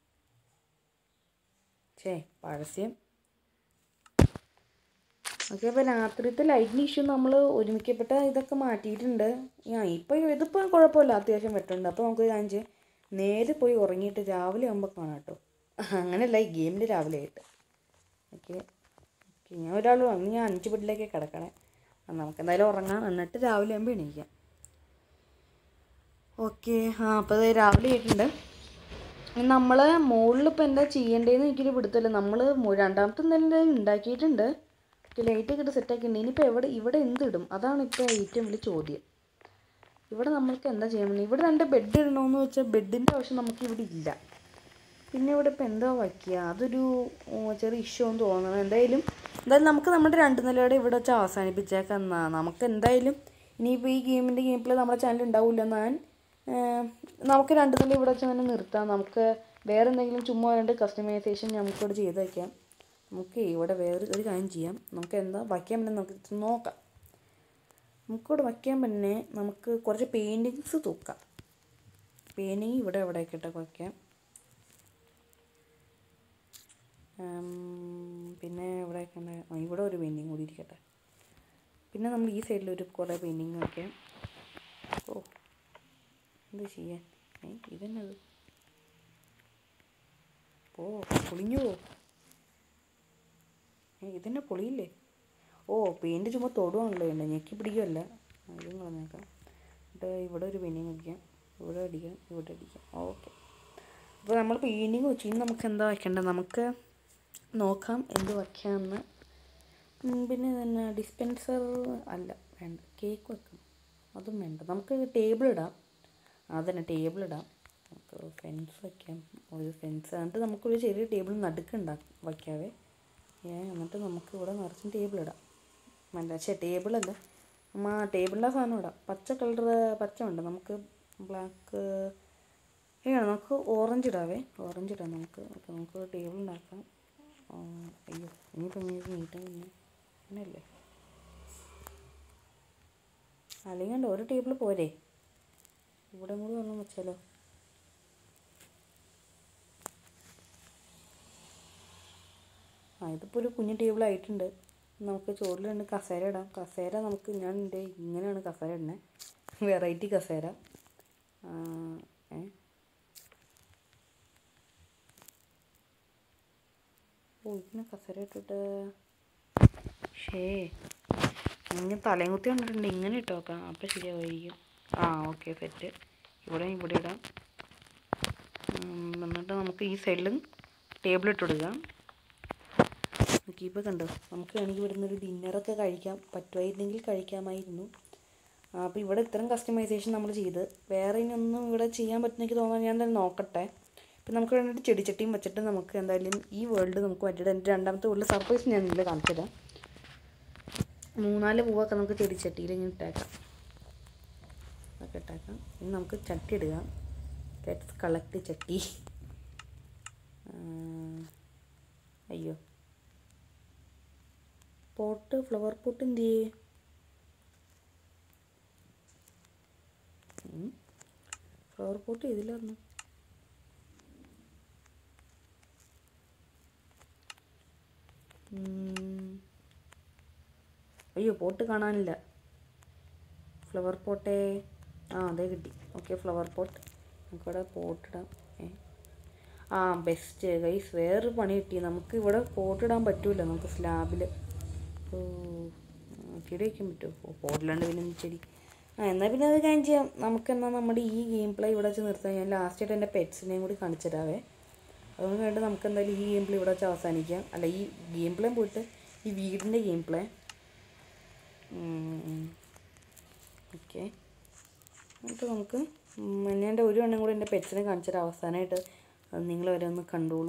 ഛേ പരസ്യം ഓക്കെ അപ്പോൾ രാത്രിത്തെ ലൈറ്റിന് ഇഷ്യൂ നമ്മൾ ഒരുമിക്കപ്പെട്ട ഇതൊക്കെ മാറ്റിയിട്ടുണ്ട് ആ ഇപ്പോൾ ഇതിപ്പോൾ കുഴപ്പമില്ല അത്യാവശ്യം വെട്ടുണ്ട് അപ്പോൾ നമുക്ക് കാണിച്ച് ചെയ്യാം. നേരെ പോയി ഉറങ്ങിയിട്ട് രാവിലെ ആകുമ്പോൾ കാണാം കേട്ടോ അങ്ങനെയല്ല ഈ ഗെയിമിൽ രാവിലെ ആയിട്ട് ഓക്കെ ഓക്കെ ഞാൻ ഒരാൾ വന്ന് ഞാൻ അഞ്ച് ബെഡിലേക്ക് കിടക്കണേ ആ, നമുക്ക് എന്തായാലും ഉറങ്ങാം എന്നിട്ട് രാവിലെ ആകുമ്പോൾ എണീക്കാം ഓക്കെ ആ അപ്പോൾ അത് രാവിലെ ആയിട്ടുണ്ട് നമ്മൾ മുകളിൽ ഇപ്പോൾ എന്താ ചെയ്യേണ്ടതെന്ന് എനിക്കൊരു പിടുത്തമില്ല നമ്മൾ രണ്ടാമത്തെ എന്തായാലും ഉണ്ടാക്കിയിട്ടുണ്ട് ലൈറ്റ് ഒക്കെ ഇട്ട് സെറ്റാക്കിയിട്ടുണ്ട് ഇനിയിപ്പോൾ എവിടെ ഇവിടെ എന്തിടും അതാണ് ഇപ്പോൾ ഏറ്റവും വലിയ ചോദ്യം ഇവിടെ നമ്മൾക്ക് എന്താ ചെയ്യാൻ പറ്റുന്നത് ഇവിടെ രണ്ട് ബെഡ് ഇടണമെന്ന് വെച്ചാൽ ബെഡിൻ്റെ ആവശ്യം നമുക്ക് ഇവിടെ ഇല്ല പിന്നെ ഇവിടെ ഇപ്പോൾ എന്താ വയ്ക്കുക അതൊരു ഉം, ചെറിയ ഇഷ്യൂ എന്ന് തോന്നുന്നു എന്തായാലും എന്തായാലും നമുക്ക് നമ്മുടെ രണ്ട് നിലയുടെ ഇവിടെ വെച്ച് അവസാനിപ്പിച്ചേക്കാം എന്നാ നമുക്ക് എന്തായാലും ഇനിയിപ്പോൾ ഈ ഗെയിമിൻ്റെ ഗെയിം പ്ലേ നമ്മുടെ ചാനൽ ഉണ്ടാവില്ല ഞാൻ നമുക്ക് രണ്ട് നില ഇവിടെ വെച്ച് തന്നെ നിർത്താം നമുക്ക് വേറെ എന്തെങ്കിലും ചുമ്മാ രണ്ട് കസ്റ്റമൈസേഷൻ നമുക്കിവിടെ ചെയ്ത് വയ്ക്കാം നമുക്ക് ഇവിടെ വേറെ ഒരു കാര്യം ചെയ്യാം നമുക്ക് എന്താ വയ്ക്കാൻ പറ്റുന്ന നമുക്ക് ഇത് നോക്കാം നമുക്കിവിടെ വയ്ക്കാൻ തന്നെ നമുക്ക് കുറച്ച് പെയിൻറ്റിങ്സ് തൂക്കാം പെയിൻറ്റിങ് ഇവിടെ എവിടെയൊക്കെ ഇട്ടൊക്കെ വയ്ക്കാം ഉം, പിന്നെ ഇവിടെയൊക്കെ ഉണ്ട്. ആ, ഇവിടെ ഒരു പെയിൻറ്റിങ് കൂടി ഇരിക്കട്ടെ പിന്നെ നമ്മൾ ഈ സൈഡിൽ ഒരു കുറേ പെയിൻറ്റിങ് വയ്ക്കാം ഓ എന്ത് ചെയ്യാൻ ഏ ഇതെന്നത് ഓ പൊളിഞ്ഞു പോ ഏ ഇതെന്നെ പൊളിയില്ലേ ഓ പെയിൻറ്റ് ചുമ്മാ തൊടുവാണല്ലോ എൻ്റെ ഞെക്കി പിടിക്കുമല്ല ആ, ഇതും കളഞ്ഞേക്കാം എന്നിട്ട് ഇവിടെ ഒരു പെയിൻറ്റിങ് അടിക്കാം ഇവിടെ അടിക്കാം ഇവിടെ അടിക്കാം ഓക്കെ അപ്പോൾ നമ്മൾ പെയിൻറ്റിങ് വെച്ചു ഇനി നമുക്ക് എന്താ വയ്ക്കേണ്ടത് നമുക്ക് നോക്കാം എന്ത് വയ്ക്കാമെന്ന് ഉം, പിന്നെ തന്നെ ഡിസ്പെൻസർ അല്ല വേണ്ട കേക്ക് വെക്കണം അതും വേണ്ട നമുക്ക് ടേബിൾ ഇടാം അതന്നെ ടേബിൾ ഇടാം നമുക്ക് ഫെൻസ് വയ്ക്കാം ഒരു ഫെൻസ് എന്നിട്ട് നമുക്കൊരു ചെറിയ ടേബിൾ നടുക്കുണ്ടാക്കാം വയ്ക്കാവേ ഏ എന്നിട്ട് നമുക്ക് ഇവിടെ നിറച്ചും ടേബിൾ ഇടാം വേണ്ട പക്ഷേ ടേബിളല്ല നമ്മ ടേബിളിൻ്റെ സാധനം ഇടാം പച്ച കളർ പച്ച ഉണ്ട് നമുക്ക് ബ്ലാക്ക് ഏതാണ് നമുക്ക് ഓറഞ്ച് ഇടാവേ ഓറഞ്ച് ഇടാം നമുക്ക് അപ്പോൾ നമുക്ക് ടേബിൾ ഉണ്ടാക്കാം ആ, അയ്യോ ഇനിയിപ്പോൾ ഇങ്ങനെ നീട്ടാൻ പിന്നെ അങ്ങനെയല്ലേ അല്ലെങ്കിൽ കണ്ടോ ഒരു ടേബിൾ പോരെ ഇവിടെ കൂടി വെള്ളം വെച്ചാലോ ആ ഇതിപ്പോൾ ഒരു കുഞ്ഞു ടേബിൾ ആയിട്ടുണ്ട് നമുക്ക് ചോറിൽ രണ്ട് കസേര ഇടാം കസേര നമുക്ക് ഞാൻ എൻ്റെ ഇങ്ങനെയാണ് കസേര ഇടുന്നത് വെറൈറ്റി കസേര ആ, ഏ ഓ ഇങ്ങനെ കസേര ഇട്ടിട്ട് ഷേ ഇങ്ങനെ തലയും കുത്തി കണ്ടിട്ടുണ്ട് ഇങ്ങനെ ഇട്ട് നോക്കാം അപ്പം ശരിയാവുമായിരിക്കും ആ ഓക്കെ സെറ്റ് ഇവിടെ ഇവിടെ ഇടാം ഉം, എന്നിട്ട് നമുക്ക് ഈ സൈഡിലും ടേബിൾ ഇട്ട് കൊടുക്കാം ഇപ്പോൾ കണ്ടോ നമുക്ക് വേണമെങ്കിൽ ഇവിടുന്ന് ഒരു ഡിന്നറൊക്കെ കഴിക്കാം പറ്റുമായിരുന്നെങ്കിൽ കഴിക്കാമായിരുന്നു ആ, അപ്പോൾ ഇവിടെ ഇത്രയും കസ്റ്റമൈസേഷൻ നമ്മൾ ചെയ്ത് വേറെ ഇനിയൊന്നും ഇവിടെ ചെയ്യാൻ പറ്റുന്നെനിക്ക് തോന്നാൻ ഞാൻ എന്തായാലും നോക്കട്ടെ ഇപ്പം നമുക്ക് വേണ്ടിയിട്ട് ചെടിച്ചട്ടിയും വെച്ചിട്ട് നമുക്ക് എന്തായാലും ഈ വേൾഡ് നമുക്ക് പറ്റിയിട്ട് എൻ്റെ രണ്ടാമത്തെ വേൾഡ് സർപ്രൈസ് ഞാൻ ഇതിൽ കാണിച്ചു തരാം മൂന്നാല് പൂവൊക്കെ നമുക്ക് ചെടിച്ചട്ടിയിൽ ഇങ്ങനെ ഇട്ടേക്കാം അതൊക്കെ ഇട്ടേക്കാം ഇനി നമുക്ക് ചട്ടി ഇടുക ലെറ്റ്സ് കളക്ട് ചട്ടി ആ, അയ്യോ പോട്ട് ഫ്ലവർ പോട്ട് എന്ത് ചെയ്യേ ഫ്ലവർ പോട്ട് ഇതിലായിരുന്നു ഉം. അയ്യോ പോട്ട് കാണാനില്ല ഫ്ലവർ പോട്ടേ ആ അതേ കിട്ടി ഓക്കെ ഫ്ലവർ പോട്ട് നമുക്കിവിടെ പോട്ടിടാം ഏ ആ ബെസ്റ്റ് ഗൈസ് വേറൊരു പണി കിട്ടി നമുക്ക് ഇവിടെ പോട്ടിടാൻ പറ്റൂല നമുക്ക് സ്ലാബിൽ ഓ ആ, ചെടി വയ്ക്കാൻ പറ്റുമോ ഓ പോട്ടിലാണ്ട് പിന്നെ എന്ത് ചെടി ആ എന്നാൽ പിന്നെ അത് കാര്യം ചെയ്യാം നമുക്ക് എന്നാൽ നമ്മുടെ ഈ ഗെയിം പ്ലേ ഇവിടെ വെച്ച് നിർത്താം ഞാൻ ലാസ്റ്റായിട്ട് എൻ്റെ പെറ്റ്സിനെയും കൂടി കാണിച്ചു തരാവേ അതുകൊണ്ട് വേണ്ടി നമുക്ക് എന്തായാലും ഈ ഗെയിം പ്ലേ ഇവിടെ വെച്ച് അവസാനിക്കാം അല്ല ഈ ഗെയിം പ്ലേ പോയിട്ട് ഈ വീടിൻ്റെ ഗെയിം പ്ലേ ഓക്കെ എന്നിട്ട് നമുക്ക് ഉം, ഞാൻ എൻ്റെ ഒരു എണ്ണം കൂടി എൻ്റെ പെറ്റ്സിനെ കാണിച്ചിട്ട് അവസാനമായിട്ട് അത് നിങ്ങൾ വരെ ഒന്ന് കണ്ടോളൂ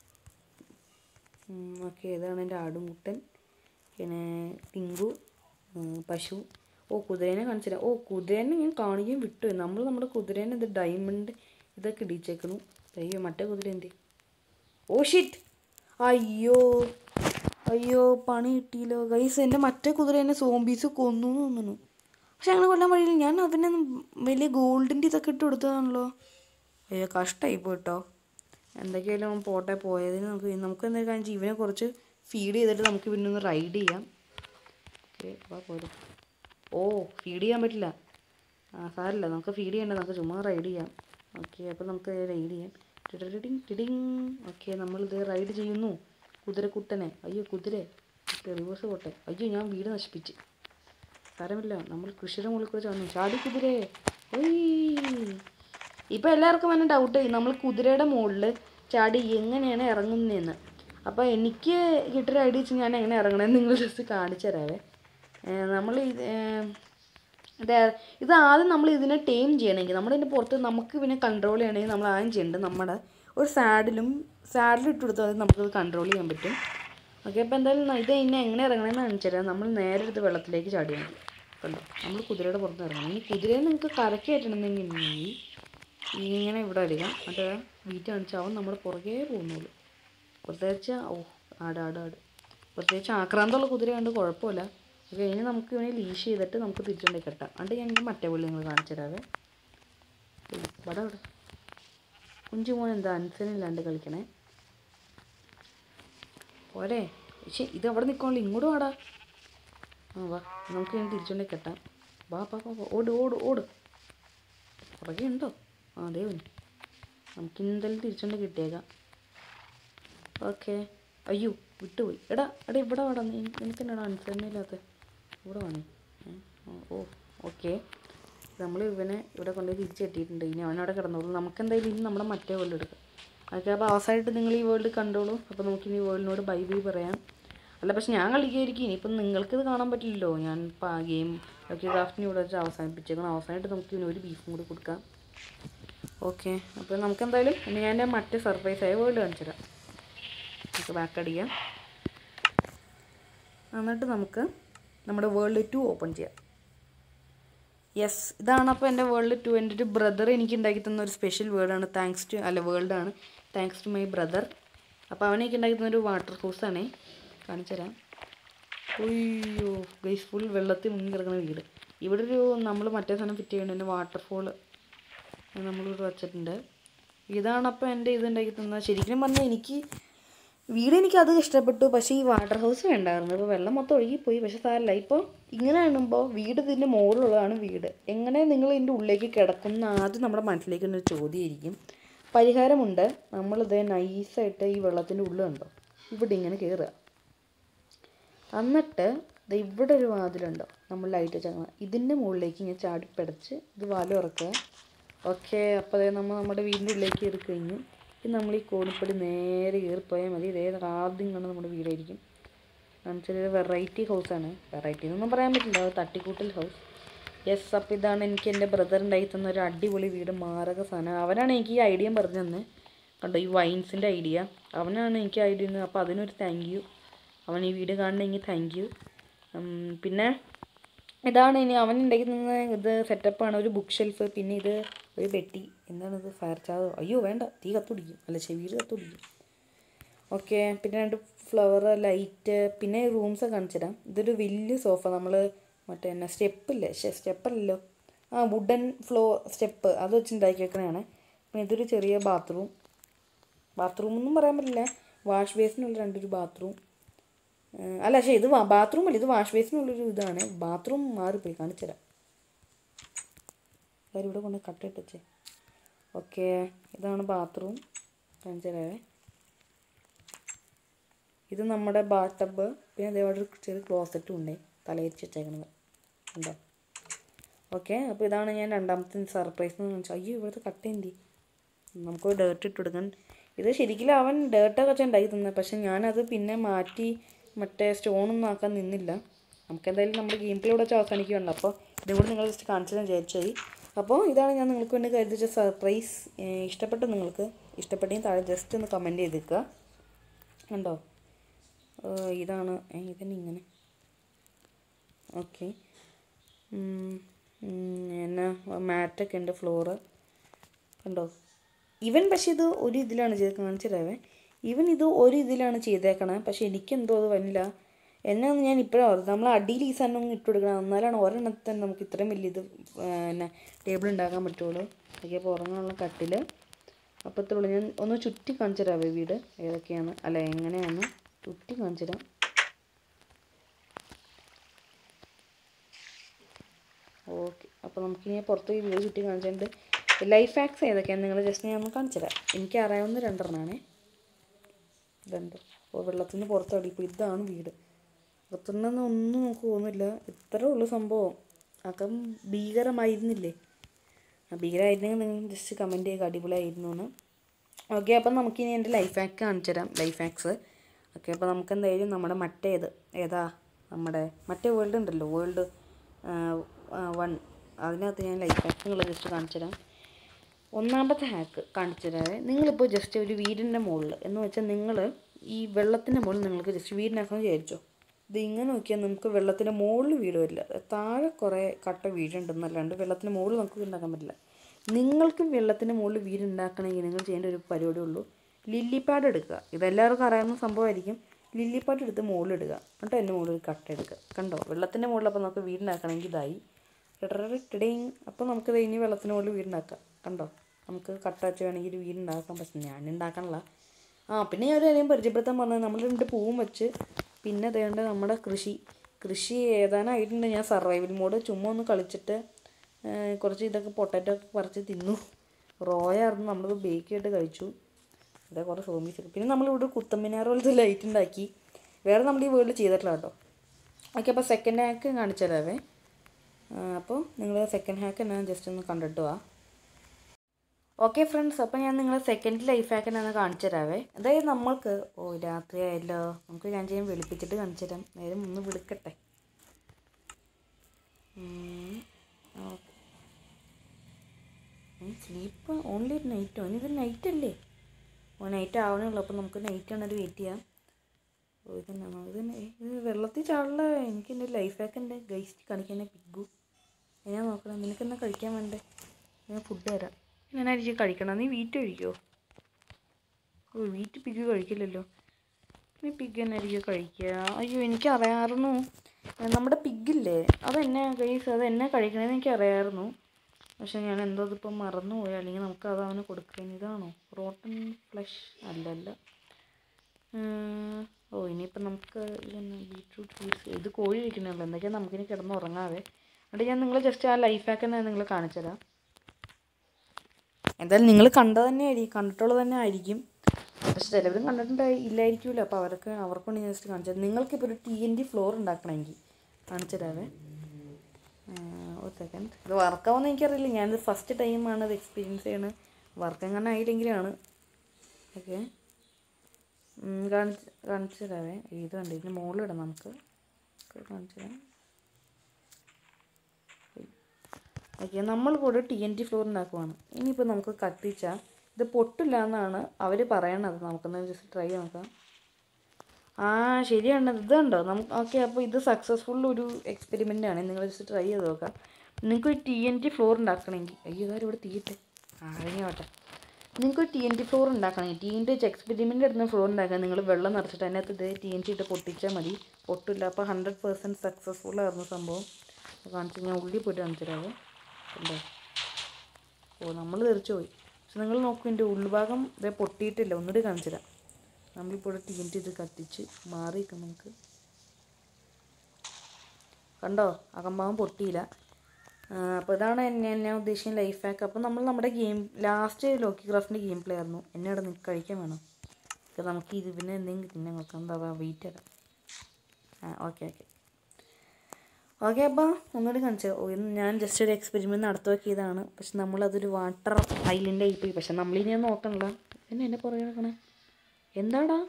ഓക്കെ ഇതാണ് എൻ്റെ ആടുമുട്ടൻ പിന്നെ ടിങ്കു ഉം, പശു ഓ കുതിരേനെ കാണിച്ചില്ല ഓ കുതിരേനെ ഞാൻ കാണുകയും വിട്ടു നമ്മൾ നമ്മുടെ കുതിരേനെ ഇത് ഡയമണ്ട് ഇതൊക്കെ ഇടിച്ചേക്കുന്നു അയ്യോ മറ്റേ കുതിര എന്തി ഓ ഷിറ്റ് അയ്യോ അയ്യോ പണി കിട്ടിയില്ലോ ഗൈസ് എൻ്റെ മറ്റേ കുതിരേനെ സോംബീസ് കൊന്നു എന്ന് തോന്നുന്നു പക്ഷെ അങ്ങനെ കൊല്ലാൻ വഴിയില്ല ഞാൻ അവനെ വലിയ ഗോൾഡിൻ്റെ ഇതൊക്കെ ഇട്ട് കൊടുത്തതാണല്ലോ അയ്യോ കഷ്ടമായി പോയിട്ടോ എന്തൊക്കെയായാലും അവൻ പോട്ടെ പോയതിന് നമുക്ക് നമുക്ക് എന്തായാലും കാണിച്ച് ഇവനെ കുറച്ച് ഫീഡ് ചെയ്തിട്ട് നമുക്ക് പിന്നെ ഒന്ന് റൈഡ് ചെയ്യാം ഓക്കെ വാ പോരും ഓ ഫീഡ് ചെയ്യാൻ പറ്റില്ല ആ സാരമില്ല നമുക്ക് ഫീഡ് ചെയ്യണ്ട നമുക്ക് ചുമ്മാ റൈഡ് ചെയ്യാം ഓക്കെ അപ്പോൾ നമുക്ക് റൈഡ് ചെയ്യാം ടിടിടിടിങ് ടിടിങ് ഓക്കെ നമ്മളിത് റൈഡ് ചെയ്യുന്നു കുതിരക്കുട്ടനെ അയ്യോ കുതിര റിവേഴ്സ് പോട്ടെ അയ്യോ ഞാൻ വീട് നശിപ്പിച്ച് സാരമില്ല നമ്മൾ കൃഷിയുടെ മുകളിൽ കൂടെ ചാടുന്നു ചാടി കുതിരേ ഒയ് ഇപ്പം എല്ലാവർക്കും തന്നെ ഡൗട്ട് നമ്മൾ കുതിരയുടെ മുകളിൽ ചാടി എങ്ങനെയാണ് ഇറങ്ങുന്നതെന്ന് അപ്പോൾ എനിക്ക് കിട്ടിയൊരു ഐഡിയ വെച്ച് ഞാൻ എങ്ങനെ ഇറങ്ങണമെന്ന് നിങ്ങൾ ജസ്റ്റ് കാണിച്ചു തരാവേ നമ്മൾ ഇത് ഏർ, ഇത് ഇത് ആദ്യം നമ്മൾ ഇതിനെ ടൈം ചെയ്യണമെങ്കിൽ നമ്മുടെ ഇതിൻ്റെ പുറത്ത് നമുക്ക് പിന്നെ കൺട്രോൾ ചെയ്യണമെങ്കിൽ നമ്മൾ ആദ്യം ചെയ്യേണ്ടത് നമ്മുടെ ഒരു സാഡിലും സാഡിൽ ഇട്ട് കൊടുത്താൽ മതി നമുക്കത് കൺട്രോൾ ചെയ്യാൻ പറ്റും ഓക്കെ അപ്പോൾ എന്തായാലും ന- ഇത് ഇന്നെ എങ്ങനെ ഇറങ്ങണമെന്ന് കാണിച്ചു തരാം നമ്മൾ നേരെ എടുത്ത് വെള്ളത്തിലേക്ക് ചാടിയാൽ മതി കണ്ടോ നമ്മൾ കുതിരയുടെ പുറത്ത് ഇറങ്ങണം ഇനി കുതിരയെ നിങ്ങൾക്ക് കരക്ക് കയറ്റണമെന്നുണ്ടെങ്കിൽ ഇങ്ങനെ ഇവിടെ വരിക മറ്റേ വീറ്റ് കാണിച്ചാൽ അവൻ നമ്മുടെ പുറകെ പോകുന്നുള്ളൂ പ്രത്യേകിച്ച് ഓ ആട് ആട് ആട് പ്രത്യേകിച്ച് ആക്രാന്തമുള്ള കുതിര കണ്ട് കുഴപ്പമില്ല അത് കഴിഞ്ഞ് നമുക്ക് ഇവനെ ലീഷ് ചെയ്തിട്ട് നമുക്ക് തിരിച്ചുകൊണ്ടേ കെട്ടാം എന്നിട്ട് ഞാൻ എൻ്റെ മറ്റേ പുള്ളി നിങ്ങൾ കാണിച്ചു തരാവേ ഇവിടെ ഇവിടെ കുഞ്ചു മോൻ എന്താ അനുസരണില്ലാണ്ട് കളിക്കണേ പോരെ പക്ഷേ ഇത് അവിടെ നിൽക്കണല്ലോ ഇങ്ങോട്ട് വാടാ ആ വാ നമുക്ക് ഞാൻ തിരിച്ചുകൊണ്ടേ കെട്ടാം വാ വാ വാ വാ. ഓട് ഓട് ഓട് പുറകെ ഉണ്ടോ ആ അതേ വന്നു നമുക്ക് എന്തായാലും തിരിച്ചുകൊണ്ട് കിട്ടിയേക്കാം ഓക്കെ അയ്യോ വിട്ടുപോയി എടാ എടാ ഇവിടെ വേടാ നീ നിനക്ക് എന്നാടാ അനുസരണയില്ലാത്ത ഇവിടെ വേണേ ഏ? ആ, ഓ ഓക്കെ നമ്മൾ ഇവനെ ഇവിടെ കൊണ്ടുപോയി തിരിച്ച് കെട്ടിയിട്ടുണ്ട് ഇനി അവനവിടെ കിടന്നോളൂ നമുക്ക് എന്തായാലും ഇനി നമ്മുടെ മറ്റേ വേൾഡ് എടുക്കാം ഓക്കെ അപ്പോൾ അവസാനമായിട്ട് നിങ്ങൾ ഈ വേൾഡ് കണ്ടോളൂ അപ്പോൾ നമുക്ക് ഇനി വേൾഡിനോട് ബൈ ബൈ പറയാം അല്ല പക്ഷെ ഞാൻ കളിക്കുകയായിരിക്കും ഇനിയിപ്പം നിങ്ങൾക്കിത് കാണാൻ പറ്റില്ലല്ലോ ഞാൻ ഗെയിം ഓക്കെ ക്രാഫ്റ്റിന് ഇവിടെ വെച്ച് അവസാനിപ്പിച്ചേക്കണം അവസാനമായിട്ട് നമുക്ക് ഇനി ഒരു ബീഫും കൂടി കൊടുക്കാം ഓക്കെ അപ്പോൾ നമുക്ക് എന്തായാലും ഇനി ഞാൻ എൻ്റെ മറ്റേ സർപ്രൈസ് ആയ വേൾഡ് കാണിച്ചു തരാം നമുക്ക് ബാക്ക് അടിക്കാം എന്നിട്ട് നമുക്ക് നമ്മുടെ വേൾഡ് ടു ഓപ്പൺ ചെയ്യാം യെസ് ഇതാണ് അപ്പോൾ എൻ്റെ വേൾഡ് ടു എൻ്റെ ഒരു ബ്രദർ എനിക്ക് ഉണ്ടാക്കി തന്ന ഒരു സ്പെഷ്യൽ വേർഡാണ് താങ്ക്സ് ടു അല്ല വേൾഡാണ് താങ്ക്സ് ടു മൈ ബ്രദർ അപ്പോൾ അവനെനിക്ക് ഉണ്ടാക്കി തന്ന ഒരു വാട്ടർ ഹൗസാണേ കാണിച്ചു തരാം അയ്യോ ഗൈസ് ഫുൾ വെള്ളത്തിൽ മുങ്ങി കിടക്കുന്ന വീട് ഇവിടെ ഒരു നമ്മൾ മറ്റേ സാധനം ഫിറ്റ് ചെയ്യുന്നുണ്ട് വാട്ടർഫോൾ നമ്മളിവിടെ വച്ചിട്ടുണ്ട് ഇതാണ് അപ്പോൾ എൻ്റെ ഇത് ഉണ്ടാക്കി തന്നത് ശരിക്കും പറഞ്ഞാൽ എനിക്ക് വീട് എനിക്ക് അത് ഇഷ്ടപ്പെട്ടു പക്ഷേ ഈ വാട്ടർ ഹൗസ് വേണ്ടായിരുന്നു ഇപ്പോൾ വെള്ളം മൊത്തം ഒഴുകിപ്പോയി പക്ഷേ സാരല്ല ഇപ്പോൾ ഇങ്ങനെ കാണുമ്പോൾ വീട് ഇതിൻ്റെ മുകളിലുള്ളതാണ് വീട് എങ്ങനെ നിങ്ങൾ ഇതിൻ്റെ ഉള്ളിലേക്ക് കിടക്കുന്ന ആദ്യം നമ്മുടെ മനസ്സിലേക്ക് ഒരു ചോദ്യമായിരിക്കും പരിഹാരമുണ്ട് നമ്മളിത് നൈസായിട്ട് ഈ വെള്ളത്തിൻ്റെ ഉള്ളിൽ കണ്ടോ ഇവിടെ ഇങ്ങനെ കയറുക എന്നിട്ട് ദേ ഇവിടെ ഒരു വാതിലുണ്ടോ നമ്മൾ ലൈറ്റ് വെച്ചാൽ ഇതിൻ്റെ മുകളിലേക്ക് ഇങ്ങനെ ചാടിപ്പടച്ച് ഇത് വാല ഉറക്കുക ഓക്കെ അപ്പോൾ അതേ നമ്മൾ നമ്മുടെ വീടിൻ്റെ ഉള്ളിലേക്ക് കയറി കഴിഞ്ഞു ഇനി നമ്മൾ ഈ കോണിപ്പടി നേരെ കയറിപ്പോയാൽ മതി ഇതേ ആദ്യം കണ്ട് നമ്മുടെ വീടായിരിക്കും കാണിച്ചൊരു വെറൈറ്റി ഹൗസാണ് വെറൈറ്റി എന്നൊന്നും പറയാൻ പറ്റില്ല അത് തട്ടിക്കൂട്ടൽ ഹൗസ് യെസ് അപ്പോൾ ഇതാണ് എനിക്ക് എൻ്റെ ബ്രദർ ഉണ്ടാക്കി തന്ന ഒരു അടിപൊളി വീട് മാരക സാധനം അവനാണ് എനിക്ക് ഈ ഐഡിയ പറഞ്ഞു തന്നെ കണ്ടോ ഈ വൈൻസിൻ്റെ ഐഡിയ അവനാണ് എനിക്ക് ഐഡിയ തന്നത് അപ്പോൾ അതിനൊരു താങ്ക് യു അവൻ ഈ വീഡിയോ കാണണമെങ്കിൽ താങ്ക് യു പിന്നെ ഇതാണ് ഇനി അവൻ ഉണ്ടാക്കി തന്ന ഇത് സെറ്റപ്പാണ് ഒരു ബുക്ക് ഷെൽഫ് പിന്നെ ഇത് ഒരു പെട്ടി എന്താണിത് ഫയർ ചാതോ അയ്യോ വേണ്ട തീ കത്തുപിടിക്കും അല്ല ചെവിയിൽ കത്തുപിടിക്കും ഓക്കെ പിന്നെ രണ്ട് ഫ്ലവർ ലൈറ്റ് പിന്നെ റൂംസ് കാണിച്ചു തരാം ഇതൊരു വലിയ സോഫ നമ്മൾ മറ്റേ എന്നാ സ്റ്റെപ്പില്ലേ ഷെ സ്റ്റെപ്പല്ലല്ലോ ആ വുഡൻ ഫ്ലോ സ്റ്റെപ്പ് അത് വെച്ച് ഉണ്ടാക്കി വെക്കണതാണ് പിന്നെ ഇതൊരു ചെറിയ ബാത്റൂം ബാത്റൂം ഒന്നും പറയാൻ പറ്റില്ല വാഷ് ബേസിനുള്ള രണ്ടൊരു ബാത്റൂം അല്ല പക്ഷേ ഇത് ബാത്റൂം അല്ല ഇത് വാഷ് ബേസിനുള്ളൊരു ഇതാണ് ബാത്റൂം മാറിപ്പോയി കാണിച്ചു തരാം കാര്യം ഇവിടെ കൊണ്ട് കട്ടിട്ട് വെച്ചേ ഓക്കെ ഇതാണ് ബാത്റൂം കാണിച്ചു തരാവേ ഇത് നമ്മുടെ ബാട്ടബ് പിന്നെ അതേപോലെ ഒരു ചെറിയ ക്ലോസറ്റും ഉണ്ട് തലയിരിച്ച് വെച്ചേക്കണത് ഉണ്ടോ ഓക്കെ അപ്പോൾ ഇതാണ് ഞാൻ രണ്ടാമത്തെ സർപ്രൈസ് എന്ന് വെച്ചാൽ അയ്യോ ഇവിടുത്തെ കട്ട എന്തി നമുക്ക് ഡേർട്ട് ഇട്ട് കൊടുക്കാൻ ഇത് ശരിക്കും അവൻ ഡേർട്ടൊക്കെ വെച്ചാൽ ഉണ്ടാക്കി തന്നെ പക്ഷെ ഞാനത് പിന്നെ മാറ്റി മറ്റേ സ്റ്റോണൊന്നും ആക്കാൻ നിന്നില്ല നമുക്ക് എന്തായാലും നമ്മുടെ ഗെയിം പ്ലേ ഇവിടെ വെച്ച് അവസാനിക്കുകയുണ്ട് അപ്പോൾ ഇതും കൂടി നിങ്ങൾ ജസ്റ്റ് കാണിച്ചു വിചാരിച്ചത് അപ്പോൾ ഇതാണ് ഞാൻ നിങ്ങൾക്ക് വേണ്ടി കരുതിച്ച സർപ്രൈസ് ഇഷ്ടപ്പെട്ടു നിങ്ങൾക്ക് ഇഷ്ടപ്പെട്ടെങ്കിൽ താഴെ ജസ്റ്റ് ഒന്ന് കമൻറ്റ് ചെയ്തേക്കുക കണ്ടോ ഏഹ് ഇതാണ് ഏ, ഇതന്നെ ഇങ്ങനെ ഓക്കെ എന്നാ മാറ്റൊക്കെ ഉണ്ട് ഫ്ലോറ് കണ്ടോ ഇവൻ പക്ഷേ ഇത് ഒരു ഇതിലാണ് ചെയ്ത് കാണിച്ചിട്ടേ ഇവൻ ഇത് ഒരു ഇതിലാണ് ചെയ്തേക്കണേ പക്ഷെ എനിക്കെന്തോ അത് വന്നില്ല എന്നാന്ന് ഞാൻ ഇപ്പോഴാണ് ഓർത്തത് നമ്മൾ അടിയിൽ ഈ സാധനം ഒന്ന് ഇട്ട് കൊടുക്കണം എന്നാലാണ് ഒരെണ്ണത്തിൽ തന്നെ നമുക്ക് ഇത്രയും വലിയ ഇത് പിന്നെ ടേബിൾ ഉണ്ടാക്കാൻ പറ്റുള്ളൂ അതൊക്കെ അപ്പോൾ ഉറങ്ങാനുള്ള കട്ടിൽ അപ്പോൾ ഇത്രേ ഉള്ളൂ ഞാൻ ഒന്ന് ചുറ്റി കാണിച്ചു തരാവേ വീട് ഏതൊക്കെയാണ് അല്ല എങ്ങനെയാണ് ചുറ്റി കാണിച്ചു തരാം ഓക്കെ അപ്പോൾ നമുക്കിനി പുറത്ത് ഈ വീട് ചുറ്റി കാണിച്ചിട്ടുണ്ട് ലൈഫ് ഹാക്സ് ഏതൊക്കെയാണ് നിങ്ങൾ ജസ്റ്റ് ഞാൻ ഒന്ന് കാണിച്ചു തരാം എനിക്ക് അറിയാവുന്ന രണ്ടെണ്ണമാണേ ഇതുണ്ട് അപ്പോൾ വെള്ളത്തിൽ നിന്ന് പുറത്തടി ഇപ്പോൾ ഇതാണ് വീട് പുറത്തുനിന്ന് ഒന്നും നമുക്ക് തോന്നുന്നില്ല ഇത്രേ ഉള്ളൂ സംഭവം അപ്പം ഭീകരമായിരുന്നില്ലേ ആ ഭീകരമായിരുന്നെങ്കിൽ നിങ്ങൾ ജസ്റ്റ് കമൻറ്റ് ചെയ്യുക അടിപൊളിയായിരുന്നു എന്ന് ഓക്കെ അപ്പം നമുക്കിനി എൻ്റെ ലൈഫ് ഹാക്ക് കാണിച്ചു തരാം ലൈഫ് ഹാക്സ് ഓക്കെ അപ്പോൾ നമുക്ക് എന്തായാലും നമ്മുടെ മറ്റേത് ഏതാ നമ്മുടെ മറ്റേ വേൾഡ് ഉണ്ടല്ലോ വേൾഡ് വൺ അതിനകത്ത് ഞാൻ ലൈഫ് ഹാക്ക് നിങ്ങൾ ജസ്റ്റ് കാണിച്ചു തരാം ഒന്നാമത്തെ ഹാക്ക് കാണിച്ചു തരാവേ നിങ്ങളിപ്പോൾ ജസ്റ്റ് ഒരു വീടിൻ്റെ മുകളിൽ എന്ന് വെച്ചാൽ നിങ്ങൾ ഈ വെള്ളത്തിൻ്റെ മുകളിൽ നിങ്ങൾക്ക് ജസ്റ്റ് വീടിനകം വിചാരിച്ചോ ഇത് ഇങ്ങനെ നോക്കിയാൽ നമുക്ക് വെള്ളത്തിൻ്റെ മുകളിൽ വീട് വരില്ല താഴെ കുറേ കട്ട വീടുണ്ടെന്നല്ലാണ്ട് വെള്ളത്തിൻ്റെ മുകളിൽ നമുക്ക് ഉണ്ടാക്കാൻ പറ്റില്ല നിങ്ങൾക്ക് വെള്ളത്തിൻ്റെ മുകളിൽ വീട് ഉണ്ടാക്കണമെങ്കിൽ നിങ്ങൾ ചെയ്യേണ്ട ഒരു പരിപാടി ഉള്ളൂ ലില്ലി പാഡ് എടുക്കുക ഇതെല്ലാവർക്കും അറിയാവുന്ന സംഭവമായിരിക്കും ലില്ലി പാഡ് എടുത്ത് മുകളിലിടുക എന്നിട്ട് അതിൻ്റെ മുകളിൽ ഒരു കട്ട എടുക്കുക കണ്ടോ വെള്ളത്തിൻ്റെ മുകളിൽ അപ്പോൾ നമുക്ക് വീടുണ്ടാക്കണമെങ്കിൽ ഇതായി ടിടിങ് അപ്പോൾ നമുക്ക് ഇത് ഇനി വെള്ളത്തിന് മുകളിൽ വീടുണ്ടാക്കാം കണ്ടോ നമുക്ക് കട്ട വെച്ച് വേണമെങ്കിൽ ഒരു വീടുണ്ടാക്കാൻ പക്ഷെ ഞാൻ ഉണ്ടാക്കണില്ല ആ പിന്നെ ഞാൻ ഒരു കാര്യം പരിചയപ്പെടുത്താൻ പറഞ്ഞത് നമ്മൾ രണ്ട് പൂവും വെച്ച് പിന്നെ അതേണ്ട നമ്മുടെ കൃഷി കൃഷി ഏതാനായിട്ടുണ്ട് ഞാൻ സർവൈവൽ മോഡ് ചുമ്മാ ഒന്ന് കളിച്ചിട്ട് ആ, കുറച്ച് ഇതൊക്കെ പൊട്ടാറ്റോ ഒക്കെ പറിച്ച് തിന്നു റോയായിരുന്നു നമ്മളിത് ബേക്ക് ചെയ്തിട്ട് കഴിച്ചു ഇതേ കുറേ സോമീസ് പിന്നെ നമ്മളിവിടെ ഒരു കുത്തമ്മിനാർ പോലത്തെ ലൈറ്റ് ഉണ്ടാക്കി വേറെ നമ്മൾ ഈ വീട്ടിൽ ചെയ്തിട്ടില്ല കേട്ടോ ഓക്കെ അപ്പോൾ സെക്കൻഡ് ഹാക്ക് കാണിച്ചു തരാവേ അപ്പോൾ നിങ്ങൾ സെക്കൻഡ് ഹാക്ക് ഞാൻ ജസ്റ്റ് ഒന്ന് കണ്ടിട്ട് വാ ഓക്കെ ഫ്രണ്ട്സ് അപ്പോൾ ഞാൻ നിങ്ങളെ സെക്കൻഡ് ലൈഫ് ഹാക്ക് എന്നാന്ന് കാണിച്ചു തരാവേ അതായത് നമ്മൾക്ക് ഓ രാത്രി ആയല്ലോ നമുക്ക് ഞാൻ ചെയ്യാൻ വെളുപ്പിച്ചിട്ട് കാണിച്ചു തരാം നേരം ഒന്ന് വിളിക്കട്ടെ സ്ലീപ്പ് ഓൺലി നൈറ്റോ ഇനി നൈറ്റ് അല്ലേ ഓ നൈറ്റ് ആവണേ ഉള്ളൂ അപ്പോൾ നമുക്ക് നൈറ്റ് ആണത് വെയിറ്റ് ചെയ്യാം ഓ ഇതന്നെ ഇതന്നെ ഇത് വെള്ളത്തിൽ ചാടില്ല എനിക്ക് എൻ്റെ ലൈഫ് ഹാക്ക് ഉണ്ട് ഗൈസ്റ്റ് കാണിക്കാൻ പിഗ്ഗു ഞാൻ നോക്കണം നിനക്ക് എന്നാ കഴിക്കാൻ വേണ്ടേ ഞാൻ ഫുഡ് തരാം ഞാനായിരിക്കും കഴിക്കണം നീ വീറ്റ് കഴിക്കുമോ ഓ വീറ്റ് പിഗ് കഴിക്കില്ലല്ലോ നീ പിഗ് എന്നായിരിക്കും കഴിക്കുക അയ്യോ എനിക്ക് അറിയാമായിരുന്നു നമ്മുടെ പിഗില്ലേ അതെന്നെ ഗൈസ് അത് എന്നെ കഴിക്കണമെന്ന് എനിക്ക് അറിയാമായിരുന്നു പക്ഷെ ഞാൻ എന്തോ ഇതിപ്പം മറന്നുപോയി അല്ലെങ്കിൽ നമുക്ക് അത് അവന് കൊടുക്കാൻ ഇതാണോ റോട്ടൺ ഫ്ലഷ് അല്ലല്ല ഉം, ഓ ഇനിയിപ്പം നമുക്ക് ഇതെന്നാ ബീട്രൂട്ട് ജ്യൂസ് ഇത് കോഴി കഴിക്കണമല്ലോ എന്തൊക്കെയാ നമുക്കിനി കിടന്ന് ഉറങ്ങാവേ എന്നിട്ട് ഞാൻ നിങ്ങൾ ജസ്റ്റ് ആ ലൈഫ് ഹാക്ക് തന്നെ നിങ്ങൾ കാണിച്ചു തരാം എന്തായാലും നിങ്ങൾ കണ്ടത് തന്നെ ആയിരിക്കും കണ്ടിട്ടുള്ളത് തന്നെ ആയിരിക്കും പക്ഷെ ചിലവരും കണ്ടിട്ടുണ്ടായി ഇല്ലായിരിക്കുമല്ലോ അപ്പോൾ അവർക്ക് അവർക്കൊണ്ട് ഞാൻ ജസ്റ്റ് കാണിച്ചത് നിങ്ങൾക്കിപ്പോൾ ഒരു ടി എൻ ഡി ഫ്ലോർ ഉണ്ടാക്കണമെങ്കിൽ കാണിച്ചു തരാവേ ആ, ഒരു സെക്കൻഡ് ഇത് വർക്കാവുമെന്ന് എനിക്കറിയില്ല ഞാനിത് ഫസ്റ്റ് ടൈമാണ് ഇത് എക്സ്പീരിയൻസ് ചെയ്യണത് വർക്ക് എങ്ങനെ ആയില്ലെങ്കിലാണ് ഓക്കെ കാണിച്ച് കാണിച്ചു തരാവേ ഇത് കണ്ട് ഇതിന് മുകളിലിടാം നമുക്ക് കാണിച്ചു തരാം ഓക്കെ നമ്മൾ കൂടെ ടി എൻ ടി ഫ്ലോർ ഉണ്ടാക്കുവാണ് ഇനിയിപ്പോൾ നമുക്ക് കത്തിച്ചാൽ ഇത് പൊട്ടില്ല എന്നാണ് അവർ പറയണത് നമുക്കൊന്ന് ജസ്റ്റ് ട്രൈ നോക്കാം ആ ശരിയാണ് ഇത് കണ്ടോ നമുക്ക് ഓക്കെ അപ്പോൾ ഇത് സക്സസ്ഫുൾ ഒരു എക്സ്പെരിമെൻ്റ് ആണ് നിങ്ങൾ ജസ്റ്റ് ട്രൈ ചെയ്ത് നോക്കാം നിങ്ങൾക്ക് ഒരു ടി എൻ ടി ഫ്ലോർ ഉണ്ടാക്കണമെങ്കിൽ അയ്യോ ഇതാരും ഇവിടെ തീയിട്ട് ആ കഴിഞ്ഞോട്ടെ നിങ്ങൾക്ക് ഒരു ടി എൻ ടി ഫ്ലോർ ഉണ്ടാക്കണമെങ്കിൽ ടി എൻ ടി വെച്ച് എക്സ്പെരിമെൻ്റ് എടുക്കുന്ന ഫ്ലോർ ഉണ്ടാക്കാൻ നിങ്ങൾ വെള്ളം നിറച്ചിട്ട് അതിനകത്ത് ഇത് ടി എൻ ടി ഇട്ട് പൊട്ടിച്ചാൽ മതി പൊട്ടില്ല അപ്പോൾ ഹൺഡ്രഡ് പെർസെൻറ്റ് സക്സസ്ഫുൾ ആയിരുന്നു സംഭവം അപ്പോൾ കാണിച്ച് ഞാൻ ഉള്ളിൽ പോയിട്ട് കാണിച്ചു തരാമോ ഉണ്ടോ ഓ നമ്മൾ തെറിച്ചു പോയി പക്ഷെ നിങ്ങൾ നോക്കൂ എൻ്റെ ഉൾഭാഗം ഇതേ പൊട്ടിയിട്ടില്ല ഒന്നുകൂടി കാണിച്ചു തരാം നമ്മളിപ്പോൾ ഇവിടെ ടീൻ ഇത് കത്തിച്ച് മാറിയിരിക്കും നമുക്ക് കണ്ടോ അകംഭാഗം പൊട്ടിയില്ല അപ്പോൾ ഇതാണ് എന്നെ ഞാൻ ഉദ്ദേശിക്കുന്ന ലൈഫ് ഹാക്ക് അപ്പോൾ നമ്മൾ നമ്മുടെ ഗെയിം ലാസ്റ്റ് ലോക്കി ക്രാഫ്റ്റിൻ്റെ ഗെയിം പ്ലേ ആയിരുന്നു എന്നെ അവിടെ നിൽക്ക് കഴിക്കാൻ വേണം അപ്പോൾ നമുക്ക് ഇത് പിന്നെ എന്തെങ്കിലും തിന്നാൻ നോക്കാം എന്താ വെയിറ്റ് തരാം ആ ഓക്കെ ഓക്കെ ഓക്കെ അപ്പോൾ ഒന്നുകൂടി കാണിച്ചു ഓ ഇന്ന് ഞാൻ ജസ്റ്റ് ഒരു എക്സ്പെരിമെൻറ്റ് നടത്തി നോക്കിയതാണ് പക്ഷെ നമ്മളതൊരു വാട്ടർ ഐലൻഡ് ആയിപ്പോയി പക്ഷെ നമ്മളിനി അത് നോക്കണില്ല പിന്നെ എന്നെ പുറകെ നടക്കണേ എന്താടാ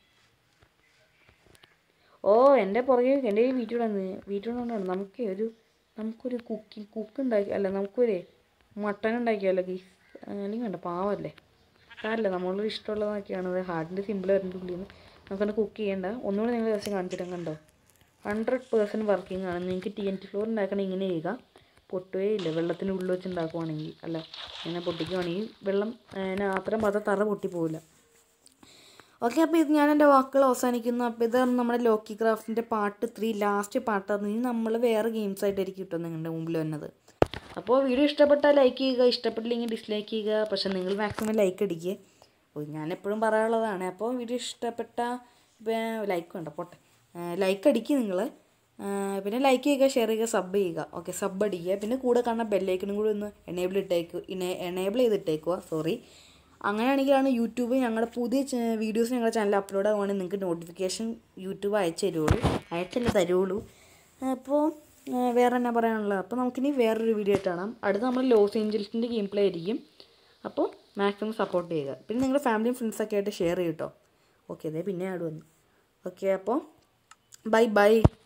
ഓ എൻ്റെ പുറകെ എൻ്റെ ഈ വീട്ടിൽ വന്ന് വീട്ടിൽ കൊണ്ടാണ് നമുക്ക് ഒരു നമുക്കൊരു കുക്കി കുക്ക് ഉണ്ടാക്കി അല്ല നമുക്കൊരു മട്ടൻ ഉണ്ടാക്കിയാലോ ഗീസ് അല്ലെങ്കിൽ വേണ്ട പാവല്ലേ കാര്യമില്ല നമ്മളൊരു ഇഷ്ടമുള്ളതൊക്കെയാണ് ഹാർട്ടിൻ്റെ സിമ്പിൾ വരുന്ന ഉള്ളിൽ നിന്ന് നമുക്കത് കുക്ക് ചെയ്യണ്ട ഒന്നുകൂടി നിങ്ങൾ ജസ്റ്റ് കാണിച്ചിട്ട് കണ്ടോ ഹൺഡ്രഡ് പേഴ്സൻറ്റ് വർക്കിംഗ് ആണ് നിങ്ങൾക്ക് ടി എൻ ടി ഫ്ലോർ ഉണ്ടാക്കണ ഇങ്ങനെ ചെയ്യുക പൊട്ടുകയേ ഇല്ല വെള്ളത്തിൻ്റെ ഉള്ളിൽ വെച്ച് ഉണ്ടാക്കുവാണെങ്കിൽ അല്ല ഇങ്ങനെ പൊട്ടിക്കുവാണെങ്കിൽ വെള്ളം അതിന് അത്രയും പാത്രം തറ പൊട്ടിപ്പോവില്ല ഓക്കെ അപ്പോൾ ഇത് ഞാൻ എൻ്റെ വാക്കുകൾ അവസാനിക്കുന്നു അപ്പോൾ ഇതാണ് നമ്മുടെ ലോക്കി ക്രാഫ്റ്റിൻ്റെ പാർട്ട് ത്രീ ലാസ്റ്റ് പാർട്ടാണ് ഇനി നമ്മൾ വേറെ ഗെയിംസ് ആയിട്ടായിരിക്കും കിട്ടും നിങ്ങളുടെ മുമ്പിൽ വന്നത് അപ്പോൾ വീഡിയോ ഇഷ്ടപ്പെട്ടാൽ ലൈക്ക് ചെയ്യുക ഇഷ്ടപ്പെട്ടില്ലെങ്കിൽ ഡിസ്ലൈക്ക് ചെയ്യുക പക്ഷേ നിങ്ങൾ മാക്സിമം ലൈക്ക് അടിക്കുക ഓ ഞാൻ എപ്പോഴും പറയാനുള്ളതാണ് അപ്പോൾ വീഡിയോ ഇഷ്ടപ്പെട്ട ലൈക്ക് വേണ്ട പോട്ടെ ലൈക്ക് അടിക്കുക നിങ്ങൾ പിന്നെ ലൈക്ക് ചെയ്യുക ഷെയർ ചെയ്യുക സബ് ചെയ്യുക ഓക്കെ സബ് അടിക്കുക പിന്നെ കൂടെ കാണുന്ന ബെല്ലൈക്കനും കൂടി ഒന്ന് എനേബിൾ ഇട്ടേക്കുക എനേബിൾ ചെയ്തിട്ടേക്കുക സോറി അങ്ങനെയാണെങ്കിലാണ് യൂട്യൂബ് ഞങ്ങളുടെ പുതിയ വീഡിയോസ് ഞങ്ങളുടെ ചാനൽ അപ്ലോഡ് ആവുകയാണെങ്കിൽ നിങ്ങൾക്ക് നോട്ടിഫിക്കേഷൻ യൂട്യൂബ് അയച്ചു തരുള്ളൂ അയച്ചല്ലേ തരുള്ളൂ അപ്പോൾ വേറെ എന്നാ പറയാനുള്ളത് അപ്പോൾ നമുക്കിനി വേറൊരു വീഡിയോ ആയിട്ട് കാണാം അടുത്ത നമ്മൾ ലോസ് ഏഞ്ചൽസിൻ്റെ ഗെയിം പ്ലേ ആയിരിക്കും അപ്പോൾ മാക്സിമം സപ്പോർട്ട് ചെയ്യുക പിന്നെ നിങ്ങളുടെ ഫാമിലിയും ഫ്രണ്ട്സൊക്കെ ആയിട്ട് ഷെയർ ചെയ്യും കേട്ടോ ഓക്കെ അതെ പിന്നെ ആട് വന്നു ഓക്കെ അപ്പോൾ ബൈ ബൈ